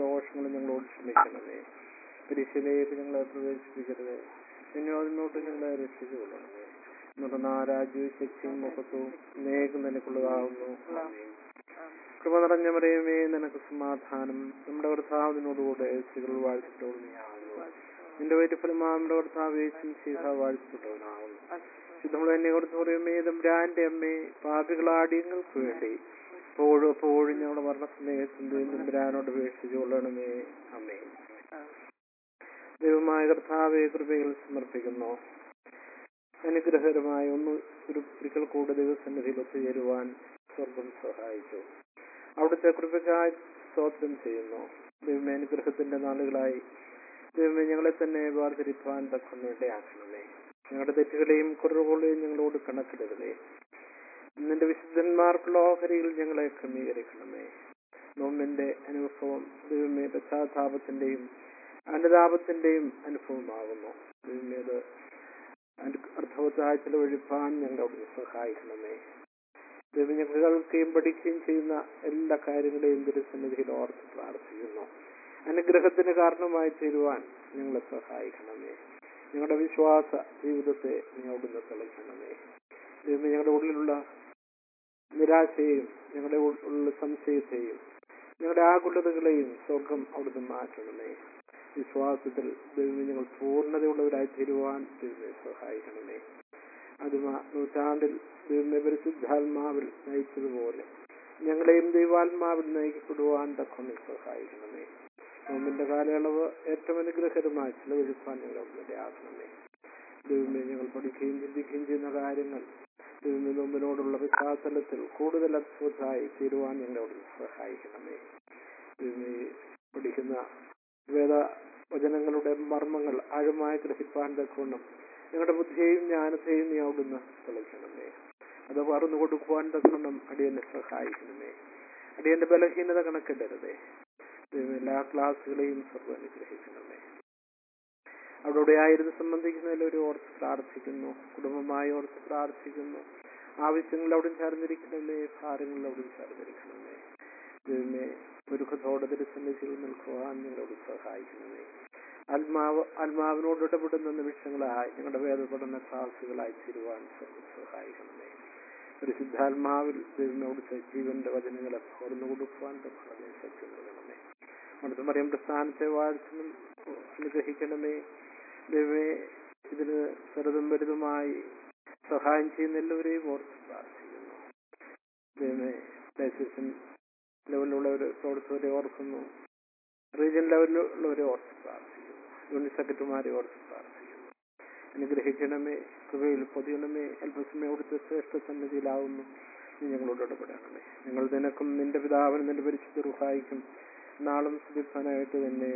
ദോഷങ്ങളും ഞങ്ങളോട് ക്ഷമിക്കണമേ പരീക്ഷയിലേക്ക് ഞങ്ങളെ പ്രവേശിപ്പിക്കരുത് നിന്നോട് ഞങ്ങളെ രക്ഷിച്ചു കൊള്ളണമേ നമ്മുടെ നാരാജ്യവും ശക്തിയും മുഖത്തും നേകം നിനക്കുള്ളതാവുന്നു ആമേൻ. കൃപ നിറഞ്ഞ മറിയമേ നിനക്ക് സമാധാനം നമ്മുടെ കർത്താവ് നിന്നോടുകൂടെ സ്ത്രീകൾ വാഴ്ത്തപ്പെട്ടവനാകുന്നു നിന്റെ വൈറ്റഫലമാ നമ്മുടെ കർത്താവ് യേശും സീത വാഴ്ത്തപ്പെട്ടവനാകുന്നു ശുദ്ധമുള്ള എന്നെ കൊടുത്ത് പറയുമേ തമ്പുരാന്റെ അമ്മേ പാപികളാടിയങ്ങൾക്ക് വേണ്ടി എപ്പോഴും എപ്പോഴും ഞങ്ങളുടെ മരണസമയത്തും തമ്പുരാനോട് അപേക്ഷിച്ചു കൊള്ളണമേ അമ്മേ ദൈവമായ കർത്താവെ കൃപകൾ സമർപ്പിക്കുന്നു അനുഗ്രഹകരമായ ഒന്ന് ഒരു ഒരിക്കൽ കൂടെ ദൈവസന്നിധിയിൽ ഒത്തുചേരുവാൻ സ്വർഗം സഹായിച്ചു അവിടുത്തെ കൃപയ്ക്കായി സ്തോത്രം ചെയ്യുന്നു ദൈവമേ അനുഗ്രഹത്തിന്റെ നാളുകളായി ദൈവമേ ഞങ്ങളെ തന്നെ വേർതിരിപ്പാൻ തക്കം ഇടയാക്കണമേ ഞങ്ങളുടെ തെറ്റുകളെയും കുറവുകളെയും ഞങ്ങളോട് കണക്കിടരുതേ നിന്റെ വിശുദ്ധന്മാർക്കുള്ള ഓഹരിയിൽ ഞങ്ങളെ ക്രമീകരിക്കണമേ നോമ്പിന്റെ അനുഭവം ദൈവമേ പശ്ചാത്താപത്തിന്റെയും അനുതാപത്തിന്റെയും അനുഭവമാകുന്നു ദൈവമേ അത് അർത്ഥവത്തായ ചെലവഴിപ്പാൻ ഞങ്ങളോട് സഹായിക്കണമേ ദൈവം ഞങ്ങൾ കേൾക്കുകയും പഠിക്കുകയും ചെയ്യുന്ന എല്ലാ കാര്യങ്ങളെയും ദുരസന്നിധിയിൽ ഓർത്ത് പ്രാർത്ഥിക്കുന്നു അനുഗ്രഹത്തിന് കാരണമായി തീരുവാൻ ഞങ്ങളെ സഹായിക്കണമേ ഞങ്ങളുടെ വിശ്വാസ ജീവിതത്തെ നീ അവിടുന്ന് തെളിക്കണമേ ദൈവമേ ഞങ്ങളുടെ ഉള്ളിലുള്ള നിരാശയെയും ഞങ്ങളുടെ ഉള്ളിലുള്ള സംശയത്തെയും ഞങ്ങളുടെ ആകുലതകളെയും സ്വർഗം അവിടുന്ന് മാറ്റണമേ വിശ്വാസത്തിൽ ദൈവമേ ഞങ്ങൾ പൂർണ്ണതയുള്ളവരായി തീരുവാൻ ദൈവമേ സഹായിക്കണമേ അത് നൂറ്റാണ്ടിൽ ദൈവമേ പരിശുദ്ധാത്മാവിൽ നയിച്ചതുപോലെ ഞങ്ങളെയും ദൈവാത്മാവിൽ നയിക്കപ്പെടുവാൻ തക്കൊന്ന് സഹായിക്കണമേ നോമ്പിന്റെ കാലയളവ് ഏറ്റവും അനുഗ്രഹകരമായി ചിലവഴിപ്പാൻ ഞങ്ങൾ ഇടയാക്കണമേ ദൈവമേ ഞങ്ങൾ പഠിക്കുകയും ചിന്തിക്കുകയും ചെയ്യുന്ന കാര്യങ്ങൾ ദൈവമേ നോമ്പിനോടുള്ള പശ്ചാത്തലത്തിൽ കൂടുതൽ അത്ഭുതമായി തീരുവാൻ ഞങ്ങളോട് സഹായിക്കണമേ ദൈവമേ പഠിക്കുന്ന വേദ വചനങ്ങളുടെ മർമ്മങ്ങൾ ആഴമായി ഗ്രഹിപ്പാൻ തക്കവണ്ണം ഞങ്ങളുടെ ബുദ്ധിയെയും ജ്ഞാനത്തെയും നീ അവിടുന്ന് തെളിക്കണമേ അത് പറഞ്ഞു കൊടുക്കുവാൻ തക്കണം അടിയനെ സഹായിക്കണമേ അടിയന്റെ ബലഹീനത കണക്കിടരുതേ ദൈവം എല്ലാ ക്ലാസ്സുകളെയും സർവ്വ അനുഗ്രഹിക്കണമേ അവിടെ ആയിരുന്നു സംബന്ധിക്കുന്നതിൽ ഒരു ഓർത്ത് പ്രാർത്ഥിക്കുന്നു കുടുംബമായി ഓർത്ത് പ്രാർത്ഥിക്കുന്നു ആവശ്യങ്ങൾ അവിടെ ചേർന്നിരിക്കണമേ ഭാരങ്ങൾ അവിടെ ചേർന്നിരിക്കണമേ ദൈവമേ ഒരുക്കത്തോടെ തിരുസന്നിധിയിൽ നിൽക്കുവാൻ നിങ്ങളോട് സഹായിക്കണമേ ആത്മാവ് ആത്മാവിനോട് ഇടപെടുന്ന നിമിഷങ്ങളായി ഞങ്ങളുടെ വേദപ്പെടുന്ന ക്ലാസുകളായി തീരുവാൻ സഹായിക്കണമേ പരിശുദ്ധാത്മാവിൽ ദൈവനോട് ജീവന്റെ വചനങ്ങളെ തുറന്നു കൊടുക്കുവാൻ തക്കണമേ സത്യം നൽകണമേ അടുത്ത മറിയം പ്രസ്ഥാനത്തെ വാഴ്ചനും അനുഗ്രഹിക്കണമേ ദൈവമേ ഇതിന് ചെറുതും വലുതുമായി സഹായം ചെയ്യുന്ന എല്ലാവരെയും ഓർത്ത് പ്രാർത്ഥിക്കുന്നു ദൈവമേ ലൈസൻസ് ലെവലിലുള്ളവരെ പ്രവർത്തകരെ ഓർക്കുന്നു റീജിയൻ ലെവലിലുള്ളവരെ ഓർത്ത് പ്രാർത്ഥിക്കുന്നു യൂണിറ്റ് സെക്രട്ടറിമാരെ ഓർത്ത് പ്രാർത്ഥിക്കുന്നു അനുഗ്രഹിക്കണമേ കൃപയിൽ പൊതിയണമേ അല്പസമയം അവിടുത്തെ ശ്രേഷ്ഠ സന്നിധിയിലാവുന്നു നീ ഞങ്ങളോട് ഇടപെടണമേ ഞങ്ങൾ നിനക്കും നിന്റെ പിതാവിനും നിന്റെ പരിശുദ്ധ റുഹായിക്കും നാളും സ്തുതിപ്പാനായിട്ട് തന്നെ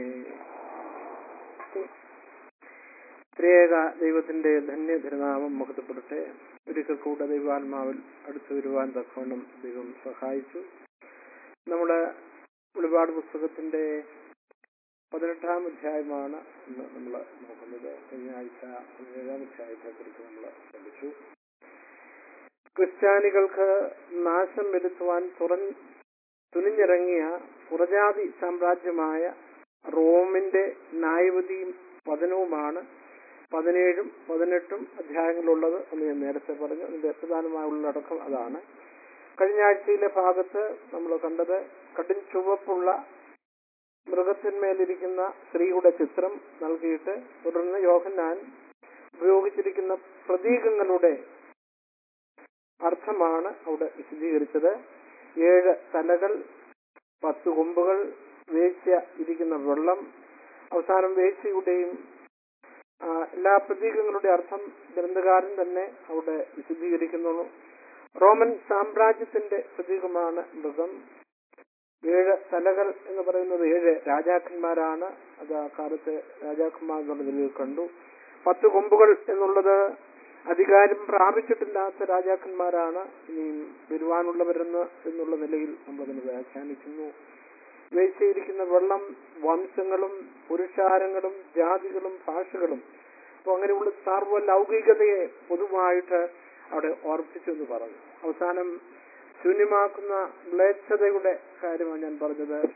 ത്രിയേക ദൈവത്തിന്റെ ധന്യധരനാമം മുഖത്തപ്പെടട്ടെ ഒരിക്കൽ കൂടെ ദൈവാത്മാവിൽ അടുത്തു വരുവാൻ തക്കവണ്ണം ദൈവം സഹായിച്ചു നമ്മുടെ ഒരുപാട് പുസ്തകത്തിന്റെ പതിനെട്ടാം അധ്യായമാണ് ഇന്ന് നമ്മൾ നോക്കുന്നത് കഴിഞ്ഞ ആഴ്ച പതിനേഴാം അധ്യായത്തെ കുറിച്ച് നമ്മൾ പഠിച്ചു ക്രിസ്ത്യാനികൾക്ക് നാശം വരുത്തുവാൻ തുറഞ്ഞ് തുനിഞ്ഞിറങ്ങിയ പുറജാതി സാമ്രാജ്യമായ റോമിന്റെ ന്യായവതിയും പതനവുമാണ് പതിനേഴും പതിനെട്ടും അധ്യായങ്ങളുള്ളത് എന്ന് ഞാൻ നേരത്തെ പറഞ്ഞു അതിന്റെ പ്രധാനമായ ഉള്ളടക്കം അതാണ് കഴിഞ്ഞ ആഴ്ചയിലെ ഭാഗത്ത് നമ്മൾ കണ്ടത് കടും ചുവപ്പുള്ള മൃഗത്തിന്മേലിരിക്കുന്ന സ്ത്രീയുടെ ചിത്രം നൽകിയിട്ട് തുടർന്ന് യോഹന്നാൻ ഉപയോഗിച്ചിരിക്കുന്ന പ്രതീകങ്ങളുടെ അർത്ഥമാണ് അവിടെ വിശദീകരിച്ചത് ഏഴ് തലകൾ പത്ത് കൊമ്പുകൾ വേശ്യ ഇരിക്കുന്ന വെള്ളം അവസാനം വേശ്യയുടെയും എല്ലാ പ്രതീകങ്ങളുടെ അർത്ഥം ഗ്രന്ഥകാരൻ തന്നെ അവിടെ വിശദീകരിക്കുന്നു റോമൻ സാമ്രാജ്യത്തിന്റെ പ്രതീകമാണ് മൃഗം ഏഴ് തലകൾ എന്ന് പറയുന്നത് ഏഴ് രാജാക്കന്മാരാണ് അത് ആ കാലത്തെ രാജാക്കന്മാർ എന്നുള്ള നിലയിൽ കണ്ടു പത്ത് കൊമ്പുകൾ എന്നുള്ളത് അധികാരം പ്രാപിച്ചിട്ടില്ലാത്ത രാജാക്കന്മാരാണ് ഇനിയും വരുവാനുള്ളവരെന്ന് എന്നുള്ള നിലയിൽ നമ്മളതിനെ വ്യാഖ്യാനിക്കുന്നു വേശിയിരിക്കുന്ന വെള്ളം വംശങ്ങളും പുരുഷാരങ്ങളും ജാതികളും ഭാഷകളും അപ്പൊ അങ്ങനെയുള്ള സർവ്വ ലൗകികതയെ പൊതുവായിട്ട് അവിടെ ഓർപ്പിച്ചു എന്ന് പറഞ്ഞു അവസാനം ശൂന്യമാക്കുന്ന മ്ലേച്ഛതയുടെ കാര്യമാണ് ഞാൻ പറഞ്ഞത്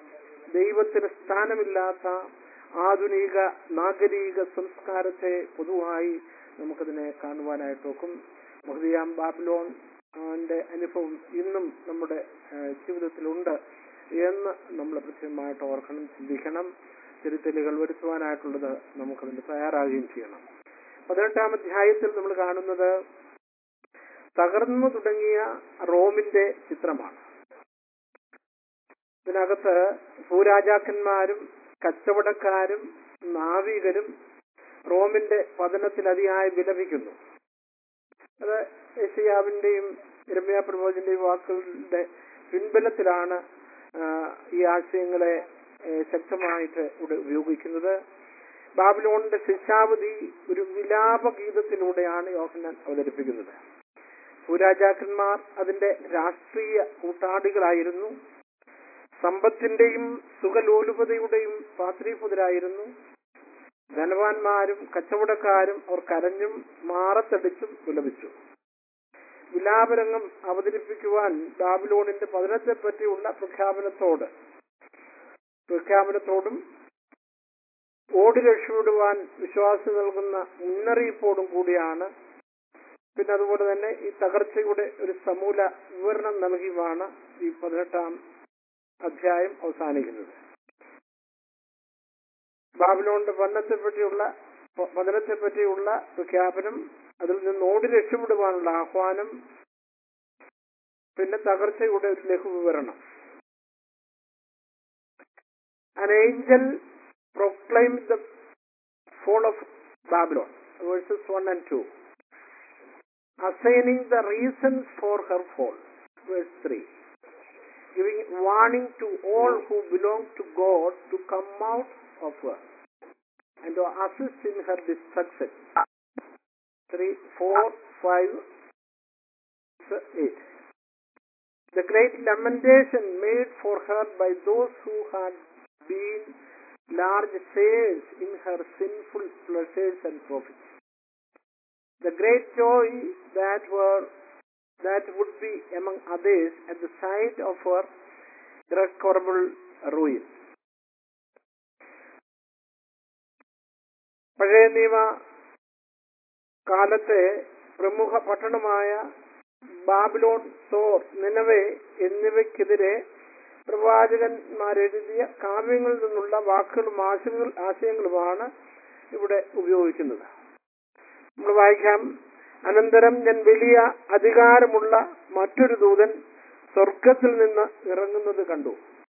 ദൈവത്തിന് സ്ഥാനമില്ലാത്ത ആധുനിക നാഗരിക സംസ്കാരത്തെ പൊതുവായി നമുക്കതിനെ കാണുവാനായിട്ട് നോക്കും മഹദിയാം ബാബിലോൺ ന്റെ അനുഭവം ഇന്നും നമ്മുടെ ഏഹ്, ജീവിതത്തിലുണ്ട് എന്ന് നമ്മൾ കൃത്യമായിട്ട് ഓർക്കണം ചിന്തിക്കണം തിരുത്തലുകൾ വരുത്തുവാനായിട്ടുള്ളത് നമുക്കതിന് തയ്യാറാകുകയും ചെയ്യണം പതിനെട്ടാം അധ്യായത്തിൽ നമ്മൾ കാണുന്നത് തകർന്നു തുടങ്ങിയ റോമിന്റെ ചിത്രമാണ് ഇതിനകത്ത് ഭൂരാജാക്കന്മാരും കച്ചവടക്കാരും നാവികരും റോമിന്റെ പതനത്തിൽ അതിയായി വിലപിക്കുന്നു അത് യശയാവിന്റെയും ഇരമ്യ പ്രബോധന്റെയും വാക്കുകളുടെ പിൻബലത്തിലാണ് ആ, ഈ ആശയങ്ങളെ ഏ, ശക്തമായിട്ട് ഇവിടെ ഉപയോഗിക്കുന്നത് ബാബിലോണിന്റെ ശിക്ഷാവധി ഒരു വിലാപ ഗീതത്തിലൂടെയാണ് യോഹന്നാൻ അവതരിപ്പിക്കുന്നത് ഭൂരാജാക്കന്മാർ അതിന്റെ രാഷ്ട്രീയ കൂട്ടാളികളായിരുന്നു സമ്പത്തിന്റെയും സുഖലോലുപതയുടെയും പാത്രീപുതരായിരുന്നു ധനവാന്മാരും കച്ചവടക്കാരും അവർ കരഞ്ഞും മാറത്തടിച്ചും വിലപിച്ചു വിലാപരംഗം അവതരിപ്പിക്കുവാൻ ബാബിലോണിന്റെ പതനത്തെ പറ്റിയുള്ള പ്രഖ്യാപനത്തോട് പ്രഖ്യാപനത്തോടും ഓടി രക്ഷപ്പെടുവാൻ വിശ്വാസം നൽകുന്ന മുന്നറിയിപ്പോടും കൂടിയാണ് പിന്നെ അതുപോലെ തന്നെ ഈ തകർച്ചയുടെ ഒരു സമൂല വിവരണം നൽകിയുമാണ് ഈ പതിനെട്ടാം അധ്യായം അവസാനിക്കുന്നത് ബാബിലോണിന്റെ പന്നത്തെ പറ്റിയുള്ള പതനത്തെ പറ്റിയുള്ള പ്രഖ്യാപനം അതിൽ നിന്ന് ഓടി രക്ഷപ്പെടുവാനുള്ള ആഹ്വാനം പിന്നെ തകർച്ചയുടെ ഒരു ലഘു വിവരണം An angel proclaimed the fall of Babylon, verses 1 and 2, assigning the reasons for her fall, verse 3, giving warning to all who belong to God to come out of her and to assist in her destruction. 3, 4, 5, 8. The great lamentation made for her by those who had been large shares in her sinful pleasures and profits. The great joy that were that would be among others at the sight of her irrecoverable ruin. പഴയ നിയമ കാലത്തെ പ്രമുഖ പട്ടണമായ Babylon സോർ നിലവെ എന്നിവയ്ക്കെതിരെ പ്രവാചകന്മാരെഴുതിയ കാവ്യങ്ങളിൽ നിന്നുള്ള വാക്കുകളും ആശയങ്ങൾ ആശയങ്ങളുമാണ് ഇവിടെ ഉപയോഗിക്കുന്നത് നമ്മൾ വായിക്കാം അനന്തരം ഞാൻ വലിയ അധികാരമുള്ള മറ്റൊരു ദൂതൻ സ്വർഗത്തിൽ നിന്ന് ഇറങ്ങുന്നത് കണ്ടു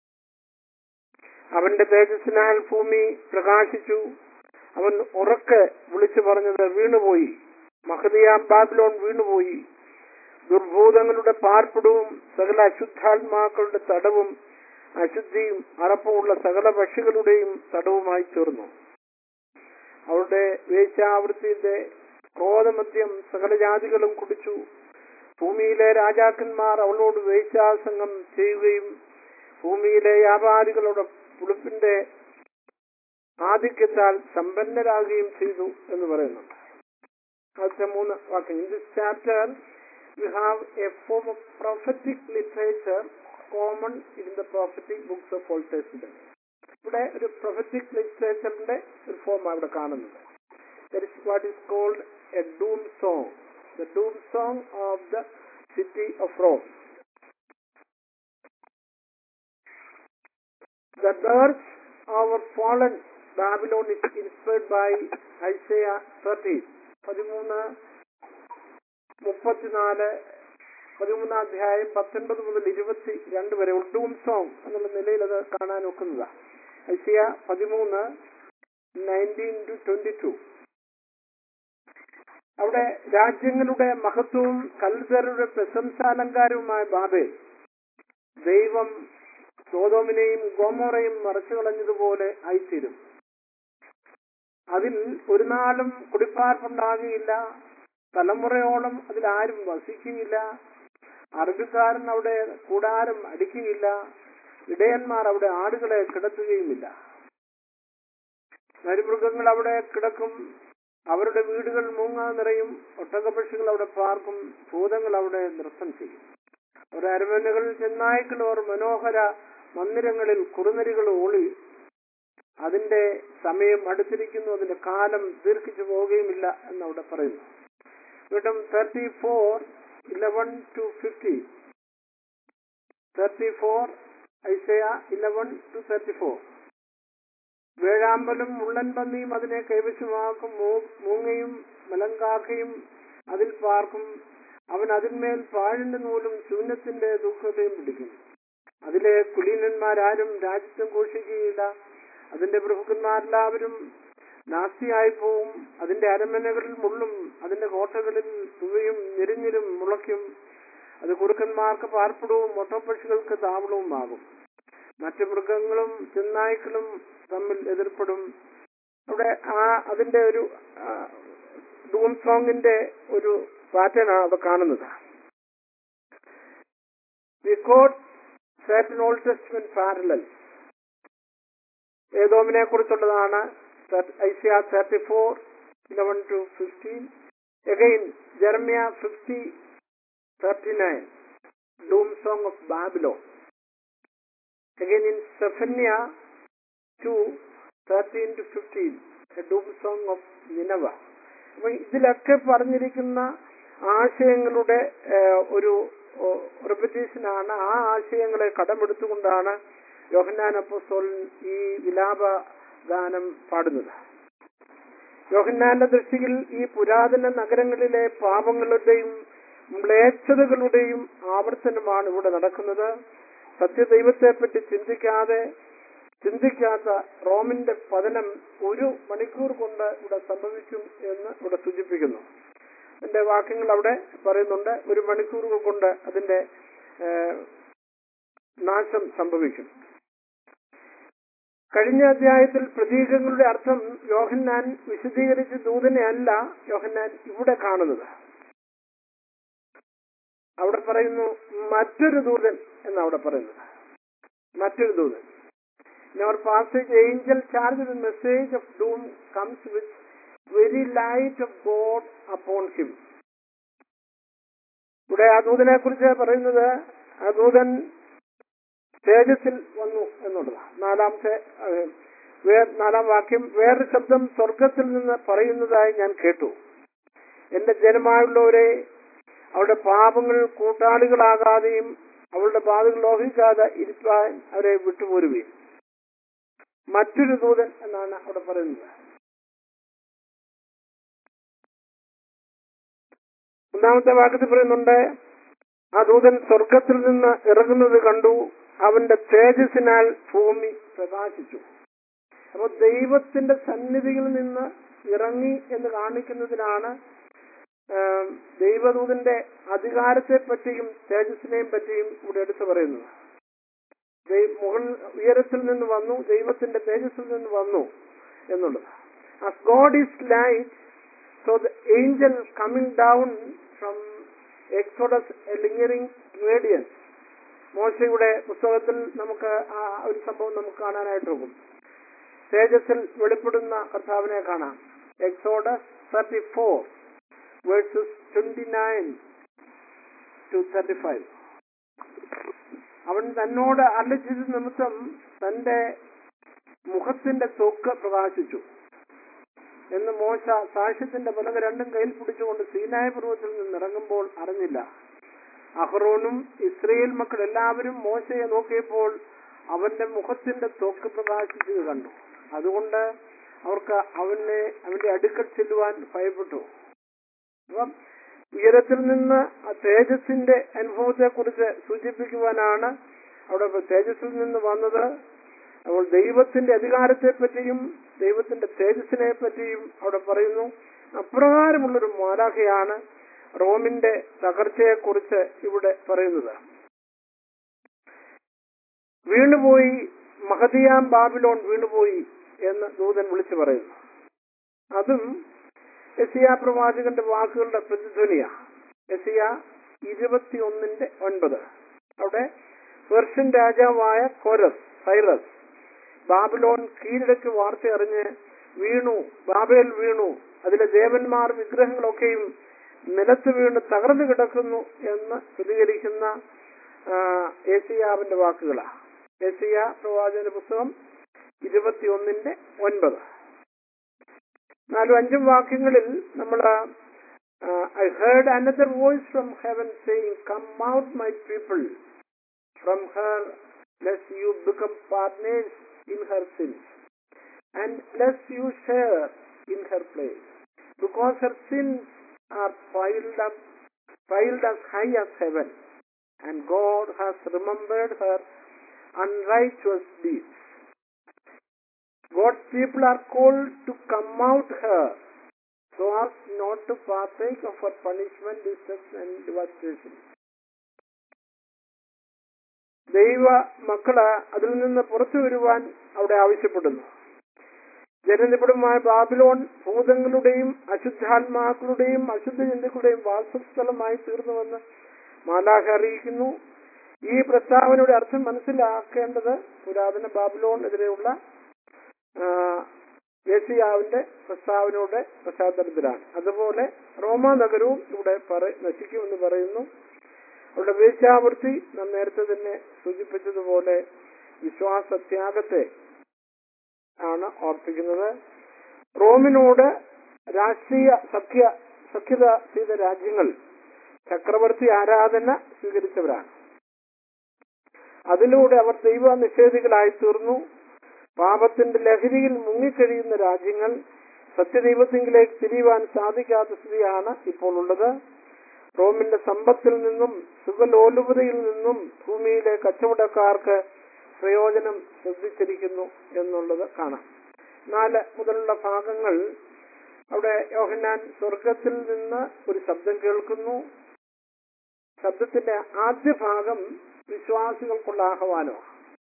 അവന്റെ തേജസ്സിനാൽ ഭൂമി പ്രകാശിച്ചു അവൻ ഉറക്കെ വിളിച്ചു പറഞ്ഞത് വീണുപോയി മഹദിയാം ബാബിലോൺ വീണുപോയി ദുർഭൂതങ്ങളുടെ പാർപ്പിടവും സകല അശുദ്ധാത്മാക്കളുടെ തടവും അശുദ്ധിയും അറപ്പമുള്ള സകല പക്ഷികളുടെയും തടവുമായി തീർന്നു അവരുടെ വേശ്യാവൃത്തിയുടെ ക്രോധമദ്യം സകല ജാതികളും കുടിച്ചു ഭൂമിയിലെ രാജാക്കന്മാർ അവളോട് വേശ്യാസംഗം ചെയ്യുകയും ഭൂമിയിലെ വ്യാപാരികളുടെ പുളിപ്പിന്റെ ആധിക്യത്താൽ സമ്പന്നരാകുകയും ചെയ്തു എന്ന് പറയുന്നുണ്ട് ആദ്യത്തെ മൂന്ന് വാക്യം in this chapter we have a form of prophetic literature common in the prophetic books of Old Testament. ഇവിടെ ഒരു പ്രൊഫറ്റിക് ലിറ്ററേച്ചറിന്റെ ഒരു ഫോം അവിടെ കാണുന്നത് that is what is called a doom song the doom song of the city of Rome the birds are fallen Babylon is inspired by Isaiah thirteen പതിമൂന്ന് മുപ്പത്തിനാല് പതിമൂന്നാം അധ്യായം പത്തൊൻപത് മുതൽ ഇരുപത്തി രണ്ട് വരെ ഉഡൂം സോങ് എന്നുള്ള നിലയിൽ അത് കാണാൻ ഒക്കുന്നതാണ് ഐസിയ പതിമൂന്ന് നയൻറ്റീൻ ടു ട്വന്റി ടു അവിടെ രാജ്യങ്ങളുടെ മഹത്വവും കൽദരുടെ പ്രശംസാലങ്കാരവുമായ ബാബേൽ ദൈവം സോതോമിനെയും ഗോമോറയും മറച്ചു കളഞ്ഞതുപോലെ ആയിത്തീരും അതിൽ ഒരു നാളും കുടിപ്പാർപ്പുണ്ടാകുകയില്ല തലമുറയോളം അതിൽ ആരും വസിക്കുകയില്ല അറബിക്കാരൻ അവിടെ കൂടാരം അടിക്കുകയില്ല ഇടയന്മാർ അവിടെ ആടുകളെ കിടത്തുകയുമില്ല നരിമൃഗങ്ങൾ അവിടെ കിടക്കും അവരുടെ വീടുകൾ മൂങ്ങാ നിറയും ഒട്ടകപക്ഷികൾ അവിടെ പാർക്കും ഭൂതങ്ങൾ അവിടെ നൃത്തം ചെയ്യും അവരുടെ അരമനകളിൽ ചെന്നായ്ക്കൾ അവർ മനോഹര മന്ദിരങ്ങളിൽ കുറുനരികൾ ഓളി അതിന്റെ സമയം അടുത്തിരിക്കുന്നു അതിന്റെ കാലം ദീർഘിച്ചു പോവുകയുമില്ല എന്നവിടെ പറയുന്നു വീണ്ടും thirty four eleven to fifty thirty four Isaiah eleven to thirty four വേഴാമ്പലും മുള്ളൻ പന്നിയും അതിനെ കൈവശമാക്കും മൂ- മൂങ്ങയും മലങ്കാക്കയും അതിൽ പാർക്കും അവൻ അതിന്മേൽ പാഴിന്റെ നൂലും ശൂന്യത്തിന്റെ ദുഃഖത്തെയും പിടിക്കും അതിലെ കുലീനന്മാരാരും രാജ്യത്വം ഘോഷിക്കുകയില്ല അതിന്റെ പ്രഭുക്കന്മാരെല്ലാവരും നാസ്തിയായി പോവും അതിന്റെ അരമനകളിൽ മുള്ളും അതിന്റെ കോട്ടകളിൽ തുവയും ഞെരിഞ്ഞിലും മുളയ്ക്കും അത് കുറുക്കന്മാർക്ക് പാർപ്പിടവും മൊട്ടപ്പക്ഷികൾക്ക് താവളവുമാകും മറ്റു മൃഗങ്ങളും ചെന്നായ്ക്കളും തമ്മിൽ എതിർപ്പെടും അവിടെ ആ അതിന്റെ ഒരു ഡൂം സോങ്ങിന്റെ ഒരു പാറ്റേൺ ആണ് അവിടെ കാണുന്നത് we got certain Old Testament parallels. ഏതോമിനെ കുറിച്ചുള്ളതാണ് Isaiah thirty four eleven to fifteen again Jeremiah fifty thirty nine doom song of Babylon again in Zephaniah two thirteen to fifteen doom song of Nineveh അപ്പൊ ഇതിലൊക്കെ പറഞ്ഞിരിക്കുന്ന ആശയങ്ങളുടെ ഏഹ്, ഒരു റിപ്പറ്റേഷനാണ് ആ ആശയങ്ങളെ കടമെടുത്തുകൊണ്ടാണ് യോഹന്നാൻ അപ്പോസ്തോലൻ ഈ വിലാപ ഗാനം പാടുന്നത് യോഹന്നാന്റെ ദൃഷ്ടിയിൽ ഈ പുരാതന നഗരങ്ങളിലെ പാപങ്ങളുടെയും മ്ലേച്ഛതകളുടെയും ആവർത്തനമാണ് ഇവിടെ നടക്കുന്നത് സത്യദൈവത്തെപ്പറ്റി ചിന്തിക്കാതെ ചിന്തിക്കാത്ത റോമിന്റെ പതനം ഒരു മണിക്കൂർ കൊണ്ട് ഇവിടെ സംഭവിക്കും എന്ന് ഇവിടെ സൂചിപ്പിക്കുന്നു അതിന്റെ വാക്യങ്ങൾ അവിടെ പറയുന്നുണ്ട് ഒരു മണിക്കൂറുകൾ കൊണ്ട് അതിന്റെ ഏഹ്, നാശം സംഭവിക്കും കഴിഞ്ഞ അധ്യായത്തിൽ പ്രതീകങ്ങളുടെ അർത്ഥം യോഹന്നാൻ വിശദീകരിച്ച ദൂതനെ അല്ല യോഹന്നാൻ ഇവിടെ കാണുന്നത് അവിടെ പറയുന്നു മറ്റൊരു ദൂതൻ എന്ന് അവിടെ പറയുന്നത് മറ്റൊരു ദൂതൻ In our passage, angel charged with message of doom comes with very light of God upon him. ഇവിടെ ആ ദൂതനെ കുറിച്ച് പറയുന്നത് ആ ദൂതൻ തേജസ്സിൽ വന്നു എന്നുള്ളതാണ് നാലാമത്തെ അഹ്, വേ- നാലാം വാക്യം വേറൊരു ശബ്ദം സ്വർഗത്തിൽ നിന്ന് പറയുന്നതായി ഞാൻ കേട്ടു എന്റെ ജനമായുള്ളവരെ അവരുടെ പാപങ്ങൾ കൂട്ടാളികളാകാതെയും അവളുടെ ബാധകൾ ലോഹിക്കാതെ ഇരുത്താൻ അവരെ വിട്ടുപോരുകയും മറ്റൊരു ദൂതൻ എന്നാണ് അവിടെ പറയുന്നത് ഒന്നാമത്തെ വാക്യത്തിൽ പറയുന്നുണ്ട് ആ ദൂതൻ സ്വർഗത്തിൽ നിന്ന് ഇറങ്ങുന്നത് കണ്ടു അവന്റെ തേജസ്സിനാൽ ഭൂമി പ്രകാശിച്ചു അപ്പോൾ ദൈവത്തിന്റെ സന്നിധിയിൽ നിന്ന് ഇറങ്ങി എന്ന് കാണിക്കുന്നതിനാണ് ആം, ദൈവദൂതന്റെ അധികാരത്തെ പറ്റിയും തേജസ്സിനെയും പറ്റിയും ഇവിടെ എടുത്തു പറയുന്നത് ദൈ- മുകൾ ഉയരത്തിൽ നിന്ന് വന്നു ദൈവത്തിന്റെ തേജസ്സിൽ നിന്ന് വന്നു എന്നുള്ളത് as God is light so the angel coming down from Exodus a lingering radiance മോശയുടെ പുസ്തകത്തിൽ നമുക്ക് ആ ഒരു സംഭവം നമുക്ക് കാണാനായിട്ട് പോകും തേജസ്സിൽ വെളിപ്പെടുന്ന കർത്താവിനെ കാണാം Exodus thirty four verses twenty nine to thirty five അവൻ തന്നോട് അലച്ചത് നിമിത്തം തന്റെ മുഖത്തിന്റെ തൊക്ക് പ്രകാശിച്ചു എന്ന് മോശ സാക്ഷ്യത്തിന്റെ പലക രണ്ടും കയ്യിൽ പിടിച്ചുകൊണ്ട് സീനായ പർവ്വത്തിൽ നിന്ന് ഇറങ്ങുമ്പോൾ അറിഞ്ഞില്ല അഹ്റോനും ഇസ്രയേൽ മക്കൾ എല്ലാവരും മോശയെ നോക്കിയപ്പോൾ അവന്റെ മുഖത്തിന്റെ തൊക്ക് പ്രകാശിച്ചത് കണ്ടു അതുകൊണ്ട് അവർക്ക് അവനെ അവന്റെ അടുക്കൽ ചെല്ലുവാൻ ഭയപ്പെട്ടു അപ്പം ഉയരത്തിൽ നിന്ന് ആ തേജസ്സിന്റെ അനുഭവത്തെ കുറിച്ച് സൂചിപ്പിക്കുവാനാണ് അവിടെ തേജസ്സിൽ നിന്ന് വന്നത് അപ്പോൾ ദൈവത്തിന്റെ അധികാരത്തെ പറ്റിയും ദൈവത്തിന്റെ തേജസ്സിനെ പറ്റിയും അവിടെ പറയുന്നു അപ്രകാരമുള്ളൊരു മാലാഖയാണ് റോമിന്റെ തകർച്ചയെ കുറിച്ച് ഇവിടെ പറയുന്നത് വീണുപോയി മഹദിയാം ബാബിലോൺ വീണുപോയി എന്ന് ദൂതൻ വിളിച്ചു പറയുന്നു അതും എസിയ പ്രവാചകന്റെ വാക്കുകളുടെ പ്രതിധ്വനിയ എസിയ ഇരുപത്തിയൊന്നിന്റെ ഒൻപത് അവിടെ പെർഷ്യൻ രാജാവായ കൊരസ് സൈറസ് ബാബിലോൺ കീഴടക്കി വാർത്ത അറിഞ്ഞ് വീണു ബാബേൽ വീണു അതിലെ ദേവന്മാർ വിഗ്രഹങ്ങളൊക്കെയും നിലത്ത് വീണ് തകർന്നു കിടക്കുന്നു എന്ന് പ്രതികരിക്കുന്ന ഏസിയാവിന്റെ വാക്കുകളാണ് യശയ പ്രവാചകന്റെ പുസ്തകം ഇരുപത്തിയൊന്നിന്റെ ഒൻപത് നാലും അഞ്ചും വാക്യങ്ങളിൽ നമ്മൾ I heard another voice from heaven saying come out my people from her lest you become partners in her sins and lest you share in her plagues because her sins are piled up piled as high as heaven and God has remembered her unrighteous deeds. God's people are called to come out her so as not to partake of her punishment, distress and devastation. ദൈവ മക്കള് അതിൽ നിന്ന് പുറത്തു വരുവാൻ അവിടെ ആവശ്യപ്പെടുന്നു ജനനിബിഡമായ Babylon ഭൂതങ്ങളുടെയും അശുദ്ധാത്മാക്കളുടെയും അശുദ്ധ ജന്തുക്കളുടെയും വാസസ്ഥലമായി തീർന്നുവെന്ന് മാലാഖ അറിയിക്കുന്നു ഈ പ്രസ്താവനയുടെ അർത്ഥം മനസ്സിലാക്കേണ്ടത് പുരാതന ബാബിലോണെതിരെയുള്ള യേശിയാവിന്റെ പ്രസ്താവനയുടെ പശ്ചാത്തലത്തിലാണ് അതുപോലെ റോമ നഗരവും ഇവിടെ പറ നശിക്കുമെന്ന് പറയുന്നു അവരുടെ വേശ്യാവൃത്തി നാം നേരത്തെ തന്നെ സൂചിപ്പിച്ചതുപോലെ വിശ്വാസത്യാഗത്തെ ആണ് ഓർപ്പിക്കുന്നത് റോമിനോട് രാഷ്ട്രീയ സഖ്യ സഖ്യത ചെയ്ത രാജ്യങ്ങൾ ചക്രവർത്തി ആരാധന സ്വീകരിച്ചവരാണ് അതിലൂടെ അവർ ദൈവ നിഷേധികളായി തീർന്നു പാപത്തിന്റെ ലഹരിയിൽ മുങ്ങിക്കഴിയുന്ന രാജ്യങ്ങൾ സത്യദൈവത്തിങ്കിലേക്ക് തിരിയുവാൻ സാധിക്കാത്ത സ്ഥിതിയാണ് ഇപ്പോൾ ഉള്ളത് റോമിന്റെ സമ്പത്തിൽ നിന്നും സുഖലോലുപതയിൽ നിന്നും ഭൂമിയിലെ കച്ചവടക്കാർക്ക് പ്രയോജനം ശ്രദ്ധിച്ചിരിക്കുന്നു എന്നുള്ളത് കാണാം നാല് മുതലുള്ള ഭാഗങ്ങൾ അവിടെ യോഹന്നാൻ സ്വർഗത്തിൽ നിന്ന് ഒരു ശബ്ദം കേൾക്കുന്നു ശബ്ദത്തിന്റെ ആദ്യ ഭാഗം വിശ്വാസികൾക്കുള്ള ആഹ്വാനമാണ്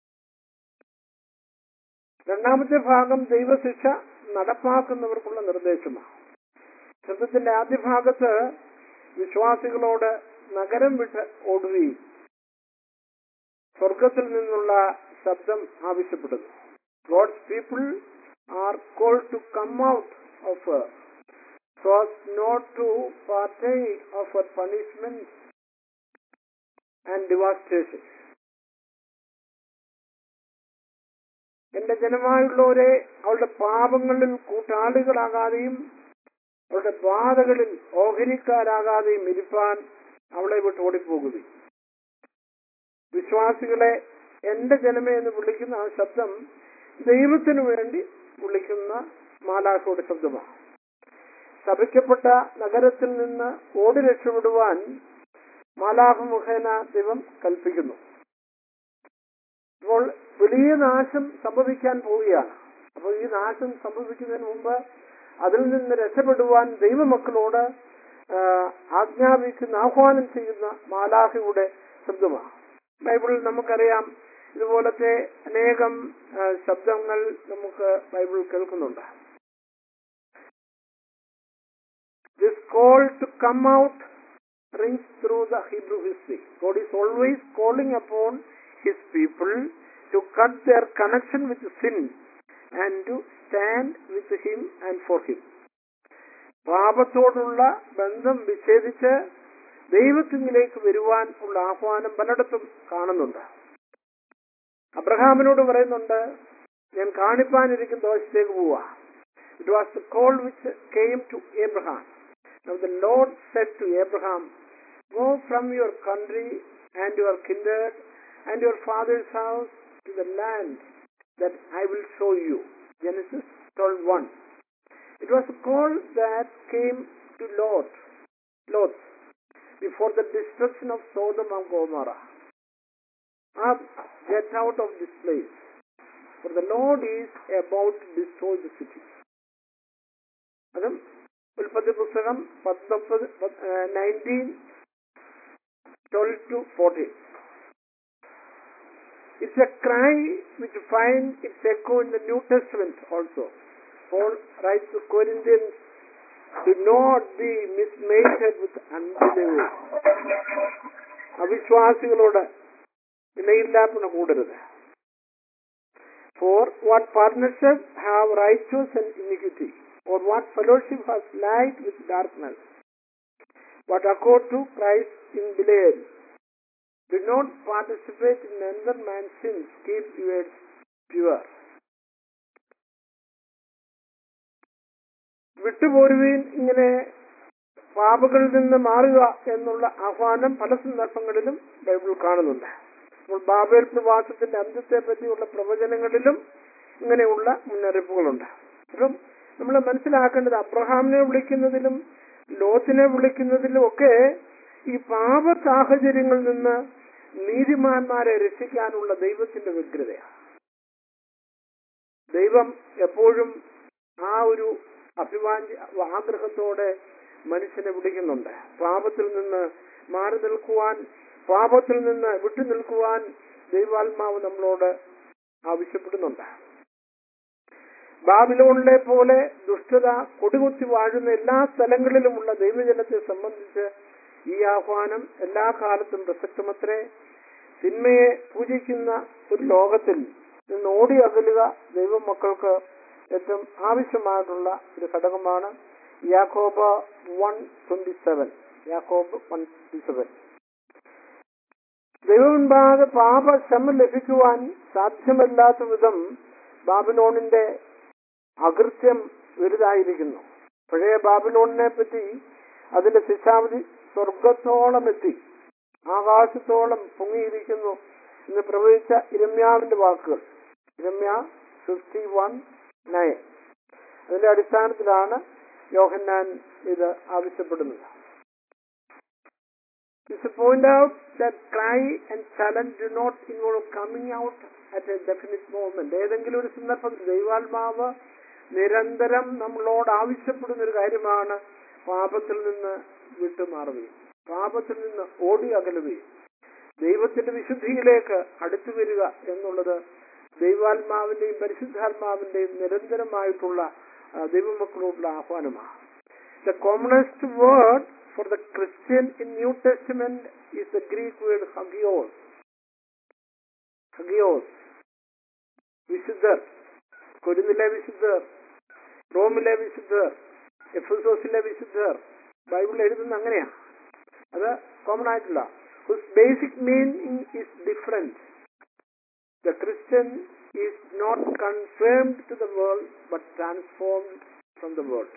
രണ്ടാമത്തെ ഭാഗം ദൈവശിക്ഷ നടപ്പാക്കുന്നവർക്കുള്ള നിർദ്ദേശമാണ് ശബ്ദത്തിന്റെ ആദ്യ ഭാഗത്ത് വിശ്വാസികളോട് നഗരം വിട്ട് ഓടുകയും സ്വർഗത്തിൽ നിന്നുള്ള ശബ്ദം ആവശ്യപ്പെടുന്നു God's people are call to come out of so not to partake of punishment and devastation എന്റെ ജനമായുള്ളവരെ അവളുടെ പാപങ്ങളിൽ കൂട്ടാളികളാകാതെയും അവളുടെ ബാധകളിൽ ഓഹരിക്കാരാകാതെയും ഇരിപ്പാൻ അവളെ വിട്ട് ഓടിപ്പോകുകയും വിശ്വാസികളെ എന്റെ ജനമേ എന്ന് വിളിക്കുന്ന ആ ശബ്ദം ദൈവത്തിനു വേണ്ടി വിളിക്കുന്ന മാലാഖയുടെ ശബ്ദമാണ് ശപിക്കപ്പെട്ട നഗരത്തിൽ നിന്ന് ഓടി രക്ഷപ്പെടുവാൻ മാലാഖ മുഖേന ദൈവം കൽപ്പിക്കുന്നു ഇപ്പോൾ വലിയ നാശം സംഭവിക്കാൻ പോവുകയാണ് അപ്പോൾ ഈ നാശം സംഭവിക്കുന്നതിന് മുമ്പ് അതിൽ നിന്ന് രക്ഷപ്പെടുവാൻ ദൈവമക്കളോട് ആജ്ഞാപിക്കുന്ന ആഹ്വാനം ചെയ്യുന്ന മാലാഖയുടെ ശബ്ദമാണ് ബൈബിളിൽ നമുക്കറിയാം ഇതുപോലത്തെ അനേകം ശബ്ദങ്ങൾ നമുക്ക് ബൈബിളിൽ കേൾക്കുന്നുണ്ട് this call to come out rings through the Hebrew history. God is always calling upon His people to cut their connection with sin and to stand with Him and for Him. പാപത്തോടുള്ള ബന്ധം വിച്ഛേദിച്ച് ദൈവത്തിങ്കിലേക്ക് വരുവാൻ ഉള്ള ആഹ്വാനം പലയിടത്തും കാണുന്നുണ്ട് അബ്രഹാമിനോട് പറയുന്നുണ്ട് ഞാൻ കാണിപ്പാനിരിക്കുന്ന ദോഷത്തേക്ക് പോവാ it was the call which came to Abraham Now the Lord said to Abraham, Go from your country and your kindred and your father's house to the land that I will show you. Genesis 12:1. It was a call that came to Lot, Lot, before the destruction of Sodom and Gomorrah. Up, get out of this place, for the Lord is about to destroy the city. അതും ഉൽപ്പത്തി പുസ്തകം പത്തൊമ്പത് nineteen twelve to fourteen It's a cry which finds its echo in the New Testament also. Paul writes to Corinthians, do not be mismated with unbelievers. അവിശ്വാസികളോട് ഇണയില്ലാപ്പിണ കൂടരുത് for what partnership have righteous and iniquity or what fellowship has light with darkness? What accord to Christ in Belial? Do not participate in another man's sins keep yours pure വിട്ടുപോരുവീൻ ഇങ്ങനെ പാപങ്ങളിൽ നിന്ന് മാറുക എന്നുള്ള ആഹ്വാനം പല സന്ദർഭങ്ങളിലും ബൈബിൾ കാണുന്നുണ്ട് അപ്പോൾ ബാബേൽ പ്രവാസത്തിന്റെ അന്ത്യത്തെ പറ്റിയുള്ള പ്രവചനങ്ങളിലും ഇങ്ങനെയുള്ള മുന്നറിയിപ്പുകളുണ്ട് അപ്പം നമ്മൾ മനസ്സിലാക്കേണ്ടത് അബ്രഹാമിനെ വിളിക്കുന്നതിലും ലോത്തിനെ വിളിക്കുന്നതിലും ഒക്കെ ഈ പാപ സാഹചര്യങ്ങളിൽ നിന്ന് നീതിമാന്മാരെ രക്ഷിക്കാനുള്ള ദൈവത്തിന്റെ വ്യഗ്രതയാണ് ദൈവം എപ്പോഴും ആ ഒരു അഭിവാഞ്ച ആഗ്രഹത്തോടെ മനുഷ്യനെ വിളിക്കുന്നുണ്ട് പാപത്തിൽ നിന്ന് മാറി നിൽക്കുവാൻ പാപത്തിൽ നിന്ന് വിട്ടു നിൽക്കുവാൻ ദൈവാത്മാവ് നമ്മളോട് ആവശ്യപ്പെടുന്നുണ്ട് ബാബിലോണിലെ പോലെ ദുഷ്ടത കൊടികുത്തി വാഴുന്ന എല്ലാ സ്ഥലങ്ങളിലുമുള്ള ദൈവജനത്തെ സംബന്ധിച്ച് ഈ ആഹ്വാനം എല്ലാ കാലത്തും പ്രസക്തമത്രേ തിന്മയെ പൂജിക്കുന്ന ഒരു ലോകത്തിൽ നിന്ന് ഓടി അകലുക ദൈവമക്കൾക്ക് ഏറ്റവും ആവശ്യമായിട്ടുള്ള ഒരു ഘടകമാണ് Yakob one twenty seven Yakob one twenty seven ദൈവമുൻപാകെ പാപശമം ലഭിക്കുവാൻ സാധ്യമല്ലാത്ത വിധം ബാബിലോണിന്റെ അകൃത്യം വലുതായിരിക്കുന്നു പഴയ ബാബിലോണിനെ പറ്റി അതിന്റെ ശിക്ഷാവധി സ്വർഗത്തോളം എത്തി ആകാശത്തോളം പൊങ്ങിയിരിക്കുന്നു എന്ന് പ്രവചിച്ച ഇരമ്യാവിന്റെ വാക്കുകൾ ഇരമ്യ ഫിഫ്റ്റി വൺ നയൻ അതിന്റെ അടിസ്ഥാനത്തിലാണ് യോഹന്നാൻ ഇത് ആവശ്യപ്പെടുന്നത് It's to point out that cry and challenge do not involve coming out at a definite moment. ഏതെങ്കിലും ഒരു സന്ദർഭത്തിൽ ദൈവാത്മാവ് നിരന്തരം നമ്മളോട് ആവശ്യപ്പെടുന്ന ഒരു കാര്യമാണ് പാപത്തിൽ നിന്ന് വിട്ടുമാറുകയും പാപത്തിൽ നിന്ന് ഓടി അകലുകയും ദൈവത്തിന്റെ വിശുദ്ധിയിലേക്ക് അടുത്തു വരിക എന്നുള്ളത് ദൈവാത്മാവിന്റെയും പരിശുദ്ധാത്മാവിന്റെയും നിരന്തരമായിട്ടുള്ള ആ, ദൈവമക്കളോടുള്ള ആഹ്വാനമാണ് The commonest word for the Christian in New Testament is the Greek word hagios. Hagios. വിശുദ്ധർ കൊരിന്തിലെ വിശുദ്ധർ റോമിലെ വിശുദ്ധർ എഫസോസിലെ വിശുദ്ധർ ബൈബിൾ എഴുതുന്ന അങ്ങനെയാ അത് കോമൺ ആയിട്ടില്ല whose basic meaning is different the Christian is not conformed to the world but transformed from the world